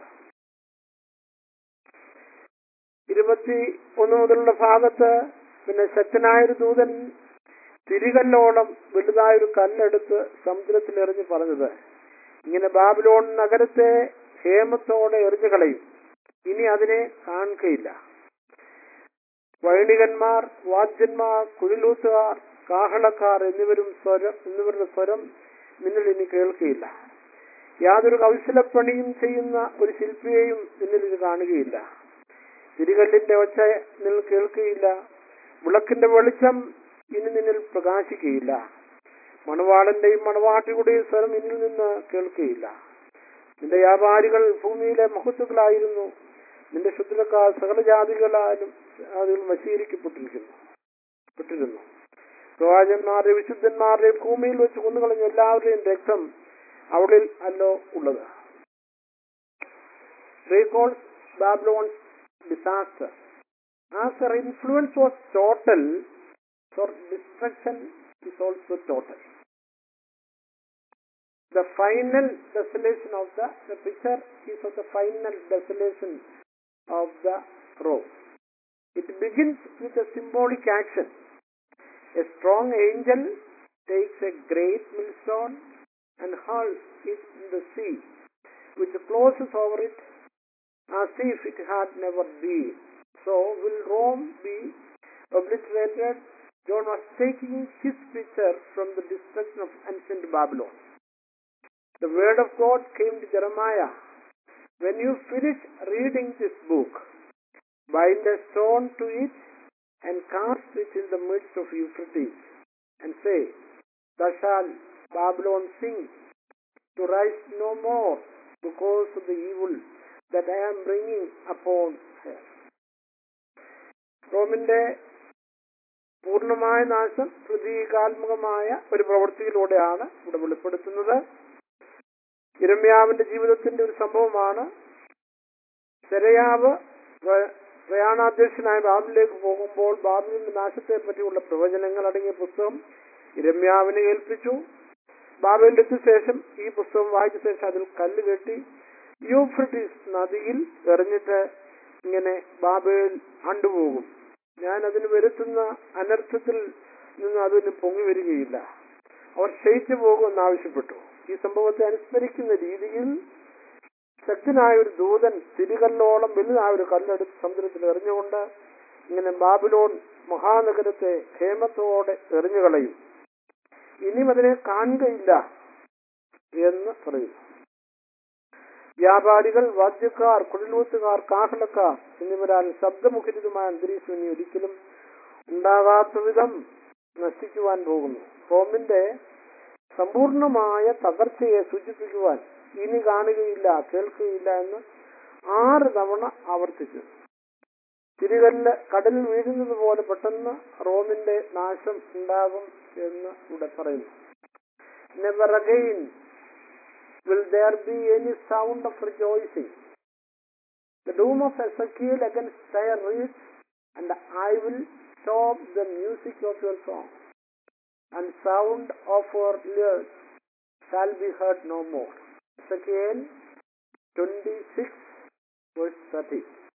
ഇരുപത്തി ഒന്ന് മുതലുള്ള ഭാഗത്ത് പിന്നെ ശക്തനായൊരു ദൂതൻ തിരികല്ലോളം വലുതായൊരു കല്ലെടുത്ത് സമുദ്രത്തിൽ എറിഞ്ഞ് പറഞ്ഞത് ഇങ്ങനെ ബാബിലോൺ നഗരത്തെ ഹേമത്തോടെ എറിഞ്ഞു കളയും ഇനി അതിനെ കാണുകയില്ല വൈണികന്മാർ വാദ്യന്മാർ കുഴിലൂത്തുകാർ കാഹളക്കാർ എന്നിവരും സ്വരം എന്നിവരുടെ സ്വരം നിന്നിൽ ഇനി കേൾക്കുകയില്ല യാതൊരു കൗശലപ്പണിയും ചെയ്യുന്ന ഒരു ശില്പിയെയും നിന്നിൽ ഇത് കാണുകയില്ല തിരികല്ലിന്റെ ഒച്ച നിന്നിൽ കേൾക്കുകയില്ല വിളക്കിന്റെ വെളിച്ചം ഇനി നിന്നിൽ പ്രകാശിക്കുകയില്ല മണവാളന്റെയും മണവാട്ടിയുടെയും സ്വരം ഇന്നിൽ നിന്ന് കേൾക്കുകയില്ല നിന്റെ വ്യാപാരികൾ ഭൂമിയിലെ മഹത്വങ്ങളായിരുന്നു നിന്റെ ശുദ്ധക്കാർ സകല ജാതികളാലും അതിൽ വശീകരിക്കപ്പെട്ടിരിക്കുന്നു പെട്ടിരുന്നു പ്രവാചകന്മാരുടെ വിശുദ്ധന്മാരുടെ ഭൂമിയിൽ വെച്ച് കൊന്നുകളഞ്ഞ എല്ലാവരുടെയും രക്തം അവിടെ അല്ലോ ഉള്ളത് recalls Babylon's disaster as her influence was total so destruction is also total the final desolation of the the picture is of the final desolation of the row it begins with a symbolic action a strong angel takes a great millstone and hurls it in the sea which closes over it as if it had never been so will Rome be obliterated John was taking his picture from the destruction of ancient Babylon. The word of God came to Jeremiah. When you finish reading this book, bind a stone to it and cast it in the midst of Euphrates and say, Thus shall Babylon sing to rise no more because of the evil that I am bringing upon her. റോമിന്റെ പൂർണ്ണമായ നാശം പ്രതീകാത്മകമായ ഒരു പ്രവൃത്തിയിലൂടെയാണ് ഇവിടെ വെളിപ്പെടുത്തുന്നത് ഇരമ്യാവിന്റെ ജീവിതത്തിന്റെ ഒരു സംഭവമാണ് സെരയാവ് പ്ര- പ്രയാണാധ്യക്ഷനായ ബാബിലേക്ക് പോകുമ്പോൾ ബാബിലിന്റെ നാശത്തെ പറ്റിയുള്ള പ്രവചനങ്ങൾ അടങ്ങിയ പുസ്തകം ഇരമ്യാവിനെ ഏൽപ്പിച്ചു ബാബയിലെത്തിയ ശേഷം ഈ പുസ്തകം വായിച്ച ശേഷം അതിൽ കല്ല് കെട്ടി യൂഫ്രട്ടീസ് നദിയിൽ എറിഞ്ഞിട്ട് ഇങ്ങനെ ബാബേൽ അണ്ടുപോകും ഞാൻ അതിന് വരുത്തുന്ന അനർത്ഥത്തിൽ നിന്ന് അതിന് പൊങ്ങി വരികയില്ല അവർ ക്ഷയിച്ചു പോകുമെന്ന് ആവശ്യപ്പെട്ടു ഈ സംഭവത്തെ അനുസ്മരിക്കുന്ന രീതിയിൽ ശക്തനായ ഒരു ദൂതൻ തിരികല്ലോളം വലുതായ ഒരു കല്ലെടുത്ത് സമുദ്രത്തിൽ എറിഞ്ഞുകൊണ്ട് ഇങ്ങനെ ബാബിലോൺ മഹാനഗരത്തെ ക്ഷേമത്തോടെ എറിഞ്ഞുകളയും ഇനിയും അതിനെ കാണുകയില്ല എന്ന് പറയുന്നു വ്യാപാരികൾ വാദ്യക്കാർ കുടിലൂത്തുകാർ കാഹളക്കാർ എന്നിവരാൽ ശബ്ദമുഖരിതമായ അന്തരീക്ഷം ഇനി ഒരിക്കലും ഉണ്ടാകാത്ത വിധം നശിക്കുവാൻ പോകുന്നു റോമിന്റെ സമ്പൂർണമായ തകർച്ചയെ സൂചിപ്പിക്കുവാൻ ഇനി കാണുകയില്ല കേൾക്കുകയില്ല എന്ന് ആറ് തവണ ആവർത്തിച്ചു തിരികല്ല് കടലിൽ വീഴുന്നത് പോലെ പെട്ടെന്ന് റോമിന്റെ നാശം ഉണ്ടാകും എന്ന് ഇവിടെ പറയുന്നു never again will there be any sound of rejoicing. The doom of Ezekiel against Tyre reads, and I will stop the music of your song, and sound of your lyres shall be heard no more. Ezekiel 26 verse 30.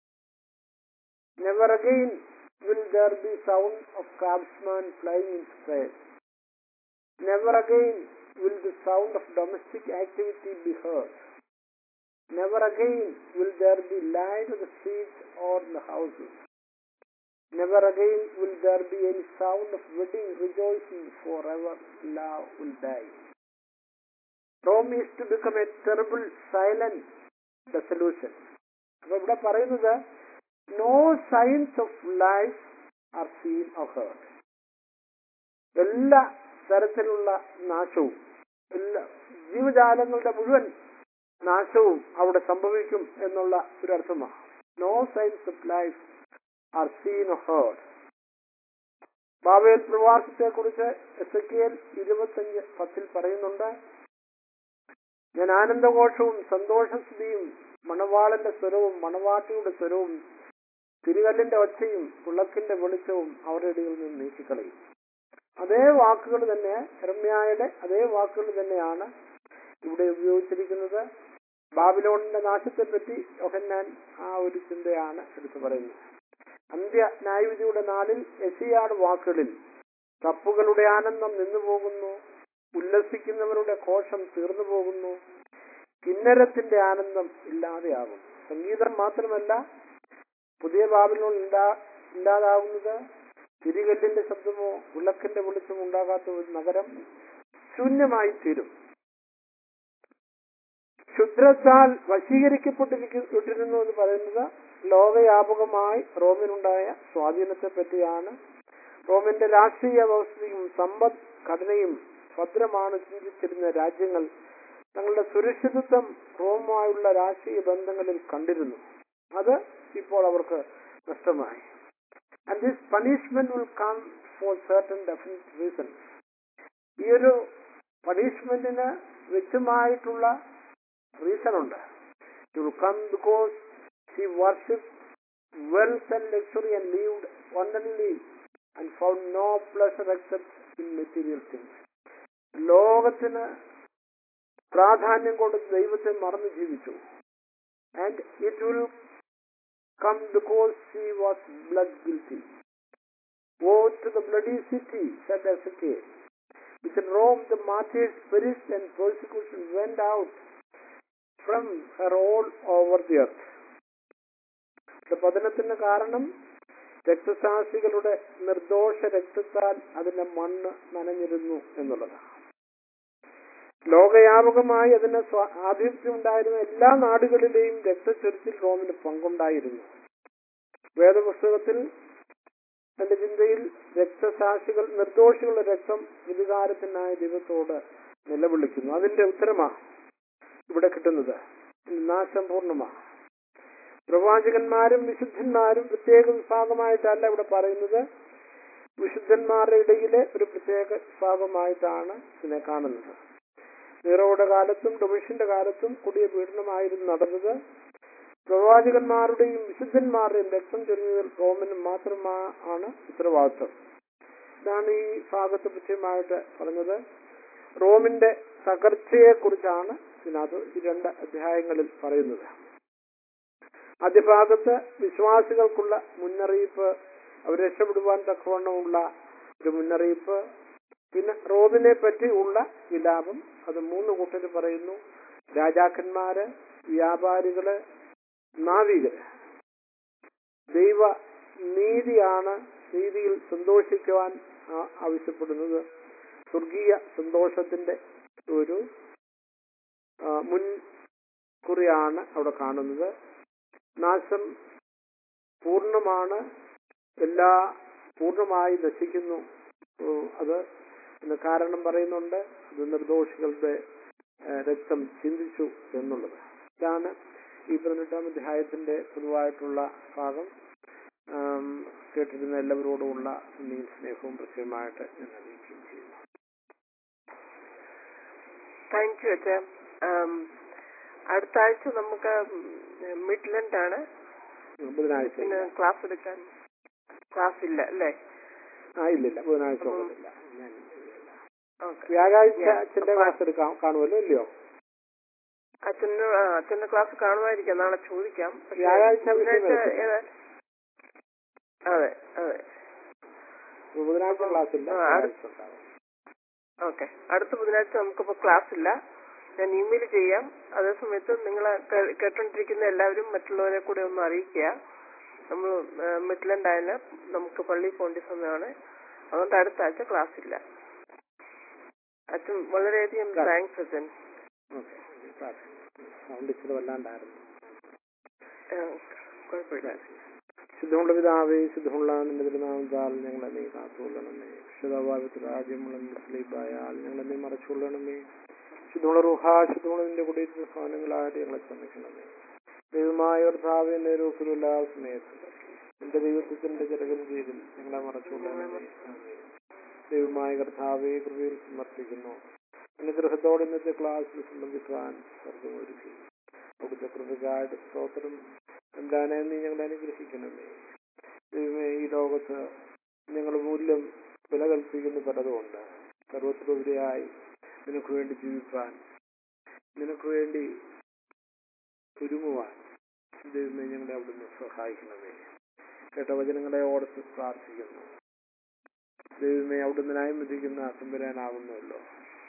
Never again will there be sound of craftsmen flying in space. Never again will the sound of domestic activity be heard. Never again will there be light on the streets or in the houses. Never again will there be any sound of wedding rejoicing forever. Love will die. Rome is to become a terrible silent dissolution. അപ്പൊ ഇവിടെ പറയുന്നത് no signs of life are seen of heard എല്ലാ തരത്തിലുള്ള നാശവും എല്ലാ ജീവജാലങ്ങളുടെ മുഴുവൻ നാശവും അവിടെ സംഭവിക്കും എന്നുള്ള ഒരു അർത്ഥമാണ് no signs of life are seen heard Babel പ്രവാസത്തെ കുറിച്ച് എസ് കെ ഇരുപത്തഞ്ച് പത്തിൽ പറയുന്നുണ്ട് ഞാൻ ആനന്ദഘോഷവും സന്തോഷസ്ഥിതിയും മണവാളന്റെ സ്വരവും മണവാട്ടിയുടെ സ്വരവും തിരുകല്ലിന്റെ ഒച്ചയും വിളക്കിന്റെ വെളിച്ചവും അവരുടെ ഇടയിൽ നിന്ന് നീക്കിക്കളയും അതേ വാക്കുകൾ തന്നെ എർമ്യായുടെ അതേ വാക്കുകൾ തന്നെയാണ് ഇവിടെ ഉപയോഗിച്ചിരിക്കുന്നത് ബാബിലോണിന്റെ നാശത്തെപ്പറ്റി യോഹന്നാൻ ആ ഒരു ചിന്തയാണ് എടുത്തു പറയുന്നത് അന്ത്യ ന്യായവിധിയുടെ നാളിൽ എസിയാട് വാക്കുകളിൽ തപ്പുകളുടെ ആനന്ദം നിന്നുപോകുന്നു ഉല്ലസിക്കുന്നവരുടെ ഘോഷം തീർന്നു പോകുന്നു കിന്നരത്തിന്റെ ആനന്ദം ഇല്ലാതെയാകും സംഗീതം മാത്രമല്ല പുതിയ ബാബിലോൺ ഇല്ലാ ഇല്ലാതാകുന്നത് തിരികല്ലിന്റെ ശബ്ദമോ വിളക്കിന്റെ വെളിച്ചമോ ഉണ്ടാകാത്ത ഒരു നഗരം ശൂന്യമായി തീരും ക്ഷുദ്രത്താൽ വശീകരിക്കപ്പെട്ടിരിക്കുന്നു എന്ന് പറയുന്നത് ലോകവ്യാപകമായി റോമിനുണ്ടായ സ്വാധീനത്തെ പറ്റിയാണ് റോമിന്റെ രാഷ്ട്രീയ വ്യവസ്ഥയും സമ്പദ് ഘടനയും ഭദ്രമാണ് ചിന്തിച്ചിരുന്ന രാജ്യങ്ങൾ തങ്ങളുടെ സുരക്ഷിതത്വം റോമുമായുള്ള രാഷ്ട്രീയ ബന്ധങ്ങളിൽ കണ്ടിരുന്നു അത് ഇപ്പോൾ അവർക്ക് നഷ്ടമായി and this punishment will come for certain definite reason ഈ ഒരു പണിഷ്മെന്റിന് വ്യക്തമായിട്ടുള്ള റീസൺ ഉണ്ട് it will come because she worship wealth and luxury and lived wantonly and found no pleasure except in material things ലോകത്തിന് പ്രാധാന്യം കൊടുത്ത് ദൈവത്തെ മറന്നു ജീവിച്ചു and it will come because she was blood guilty. Woe to the bloody city, said Ezekiel. Within Rome the martyrs perished and persecution went out from her all over the earth. പതനത്തിന് കാരണം രക്തസാക്ഷികളുടെ നിർദോഷ രക്തത്താൽ അതിന്റെ മണ്ണ് നനഞ്ഞിരുന്നു എന്നുള്ളതാണ് ലോകവ്യാപകമായി അതിന് ആധിപത്യം ഉണ്ടായിരുന്ന എല്ലാ നാടുകളിലെയും രക്തച്ചൊരിച്ചിൽ റോമിന് പങ്കുണ്ടായിരുന്നു വേദപുസ്തകത്തിൽ എന്റെ ചിന്തയിൽ രക്തസാക്ഷികൾ നിർദോഷികളുടെ രക്തം പ്രതികാരത്തിനായ ദൈവത്തോട് നിലവിളിക്കുന്നു അതിന്റെ ഉത്തരമാ ഇവിടെ കിട്ടുന്നത് നാശം പൂർണ്ണമാ പ്രവാചകന്മാരും വിശുദ്ധന്മാരും പ്രത്യേക വിഭാഗമായിട്ടല്ല ഇവിടെ പറയുന്നത് വിശുദ്ധന്മാരുടെ ഇടയിലെ ഒരു പ്രത്യേക വിഭാഗമായിട്ടാണ് ഇതിനെ കാണുന്നത് നീറോയുടെ കാലത്തും ഡൊമിഷ്യന്റെ കാലത്തും കൊടിയ പീഡനമായിരുന്നു നടന്നത് പ്രവാചകന്മാരുടെയും വിശുദ്ധന്മാരുടെയും രക്തം ചൊരിഞ്ഞതിൽ റോമിന് മാത്രമാണ് ഉത്തരവാദിത്വം ഇതാണ് ഈ ഭാഗത്ത് കൃത്യമായിട്ട് പറഞ്ഞത് റോമിന്റെ തകർച്ചയെ കുറിച്ചാണ് ഇതിനകത്ത് ഈ രണ്ട് അധ്യായങ്ങളിൽ പറയുന്നത് ആദ്യഭാഗത്ത് വിശ്വാസികൾക്കുള്ള മുന്നറിയിപ്പ് അവർ രക്ഷപ്പെടുവാൻ തക്കവണ്ണമുള്ള ഒരു മുന്നറിയിപ്പ് പിന്നെ റോമിനെ പറ്റി ഉള്ള വിലാപം അത് മൂന്ന് കൂട്ടർ പറയുന്നു രാജാക്കന്മാര് വ്യാപാരികള് നാവികര് ദൈവ നീതിയാണ് നീതിയിൽ സന്തോഷിക്കുവാൻ ആ- ആവശ്യപ്പെടുന്നത് സ്വർഗീയ സന്തോഷത്തിന്റെ ഒരു ആ, മുൻകുറിയാണ് അവിടെ കാണുന്നത് നാശം പൂർണ്ണമാണ് എല്ലാ പൂർണ്ണമായി നശിക്കുന്നു ഉം, അത് എന്ന് കാരണം പറയുന്നുണ്ട് അത് നിർദോഷികളുടെ ആ, രക്തം ചിന്തിച്ചു എന്നുള്ളത് ഇതാണ് ഈ പതിനെട്ടാം അധ്യായത്തിന്റെ പൊതുവായിട്ടുള്ള ഭാഗം ആം, കേട്ടിരുന്ന എല്ലാവരോടുമുള്ള നന്ദിയും സ്നേഹവും പ്രത്യേകമായിട്ട് ഞാൻ അറിയിക്കുകയും ചെയ്യുന്നു താങ്ക് യു അച്ഛ അടുത്ത ആഴ്ച നമുക്ക് മിഡ്ലൻഡ് ആണ് ബുധനാഴ്ച പിന്നെ ക്ലാസ് എടുക്കാൻ ക്ലാസ് ഇല്ല അല്ലേ ആ ഇല്ലില്ല ബുധനാഴ്ച കൊണ്ടില്ല ഞാൻ ഓക്കെ വ്യാഴാഴ്ച Yeah. അച്ഛന്റെ ക്ലാസ് എടുക്കാം കാണുമല്ലോ ഇല്ലയോ അച്ഛന് ആ, അച്ഛന്റെ ക്ലാസ് കാണുമായിരിക്കാം നാളെ ചോദിക്കാം പക്ഷേ വ്യാഴാഴ്ച വിഷയം ബുധനാഴ്ച വരത്തില്ല. ഏതാ? അതെ അതെ ബുധനാഴ്ച ക്ലാസ് ഇല്ല ആ, അടുത്ത- വ്യാഴാഴ്ച ഉണ്ടാവും ഓക്കെ അടുത്ത ബുധനാഴ്ച നമുക്കിപ്പോ ക്ലാസ് ഇല്ല ഞാൻ ഇമെയിൽ ചെയ്യാം അതേ സമയത്ത് നിങ്ങൾ കേട്ടോണ്ടിരിക്കുന്ന എല്ലാവരും മറ്റുള്ളവരെ കൂടെ ഒന്ന് അറിയിക്കുക നമ്മൾ മിഡ്ലൻഡ് ആയാലും നമുക്ക് പള്ളി പോകേണ്ട സമയമാണ് അതുകൊണ്ട് അടുത്ത ആഴ്ച ക്ലാസ് ഇല്ല അച്ഛൻ വളരെയധികം Class. താങ്ക്സ് അച്ഛൻ ഓക്കെ സൗണ്ട് ഇച്ചിരി വല്ലാണ്ടായിരുന്നു ആ, കുഴപ്പമില്ല ശുദ്ധമുള്ള പിതാവേ ശുദ്ധമുള്ള നിന്റെ തിരുനാമത്താൽ ഞങ്ങളെ നീ കാത്തുകൊള്ളണമേ വിശുദ്ധഭാവത്തിൽ രാജ്യമുള്ള മുസ്ലിബായാൽ ഞങ്ങളെ നീ മറച്ചുകൊള്ളണമേ ശുദ്ധമുള്ള റുഹ ശുദ്ധമുള്ള നിന്റെ കുടിയേറ്റ ഭവനങ്ങളായിട്ട് ഞങ്ങളെ ശ്രമിക്കണമേ ദൈവമായ കർത്താവെ നേരോക്കുന്ന എല്ലാ സമയത്തും എന്റെ ദൈവത്തിന്റെ ചെറുകൻ കീഴിൽ ഞങ്ങളെ മറച്ചുകൊള്ളണമേ ആമേൻ. ദൈവമായ കർത്താവെ കൃപയിൽ സമർപ്പിക്കുന്നു അനുഗ്രഹത്തോടെ ഇന്നത്തെ ക്ലാസ്സിൽ സംബന്ധിക്കുവാൻ സ്വർഗമൊരുക്കി അവിടുത്തെ കൃപകാരുടെ സ്തോത്രം എന്താനെ നീ ഞങ്ങളെ അനുഗ്രഹിക്കണമേ ദൈവമേ ഈ ലോകത്ത് ഞങ്ങൾ മൂല്യം വില കൽപ്പിക്കുന്ന പലതുമുണ്ട് സർവത്തിലുപരിയായി നിനക്ക് വേണ്ടി ജീവിക്കാൻ നിനക്ക് വേണ്ടി ഒരുങ്ങുവാൻ ദൈവമേ ഞങ്ങളെ അവിടുന്ന് സഹായിക്കണമേ കേട്ട വചനങ്ങളെ ഓർത്ത് പ്രാർത്ഥിക്കുന്നു ദൈവമേ അവിടുന്ന് ന്യായം വിധിക്കുന്ന തമ്പുരാനാകുന്നുവല്ലോ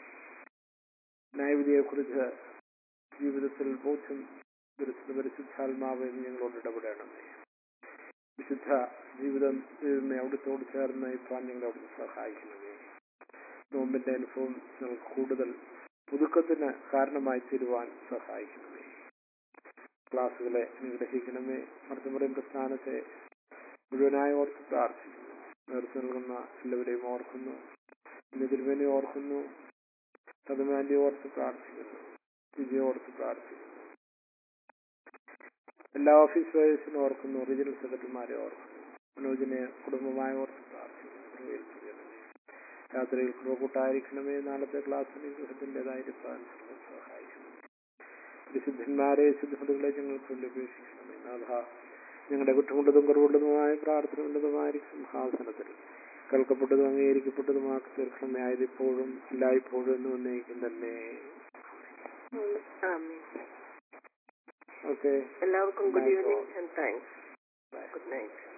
ന്യായവിധിയെക്കുറിച്ച് ജീവിതത്തിൽ ബോധ്യം പരിശുദ്ധ പരിശുദ്ധാത്മാവ് ഞങ്ങളോട് ഇടപെടണമേ വിശുദ്ധ ജീവിതം ദൈവമേ അവിടുത്തോട് ചേർന്ന് നയിപ്പാൻ ഞങ്ങളെ അവിടുന്ന് സഹായിക്കണമേ നോമ്പിന്റെ അനുഭവം ഞങ്ങൾക്ക് കൂടുതൽ പുതുക്കത്തിന് കാരണമായി തീരുവാൻ സഹായിക്കണമേ ക്ലാസ്സുകളെ അനുഗ്രഹിക്കണമേ മർദ്ദമറിയും പ്രസ്ഥാനത്തെ മുഴുവനായി ഓർത്ത് പ്രാർത്ഥിക്കുന്നു നേതൃത്വം നൽകുന്ന എല്ലാവരെയും ഓർക്കുന്നു ഇന്ന് തിരുമേനി ഓർക്കുന്നു സദമാന്റെ ഓർത്ത് പ്രാർത്ഥിക്കുന്നു വിജയ ഓർത്ത് പ്രാർത്ഥിക്കുന്നു എല്ലാ ഓഫീസ് വൈസിനും ഓർക്കുന്നു റീജിയണൽ സെക്രട്ടറിമാരെ ഓർക്കുന്നു മനോജിനെ കുടുംബമായി ഓർത്ത് പ്രാർത്ഥിക്കുന്നു കൃപയിൽ ചെയ്യണമേ രാത്രിയിൽ കൃപ കൂട്ടായിരിക്കണമേ നാളത്തെ ക്ലാസ്സിന് ഗൃഹത്തിൻ്റെതായിരിക്കാൻ സഹായിക്കണം വിശുദ്ധന്മാരെ ശുദ്ധമതികളെ ഞങ്ങൾക്ക് വേണ്ടി ഉപേക്ഷിക്കണമേ നാഥ ഞങ്ങളുടെ കുറ്റമുള്ളതും കുറവുള്ളതുമായ പ്രാർത്ഥന ഉന്നതമായിരിക്കും സിംഹാസനത്തിൽ കേൾക്കപ്പെട്ടതും അംഗീകരിക്കപ്പെട്ടതുമാക്കി തീർക്കണമേ ആയതിപ്പോഴും എല്ലായ്പ്പോഴും എന്ന് വന്നേക്കും തന്നെ ആമീൻ. ഓക്കെ എല്ലാവർക്കും good Night evening all. And thanks good night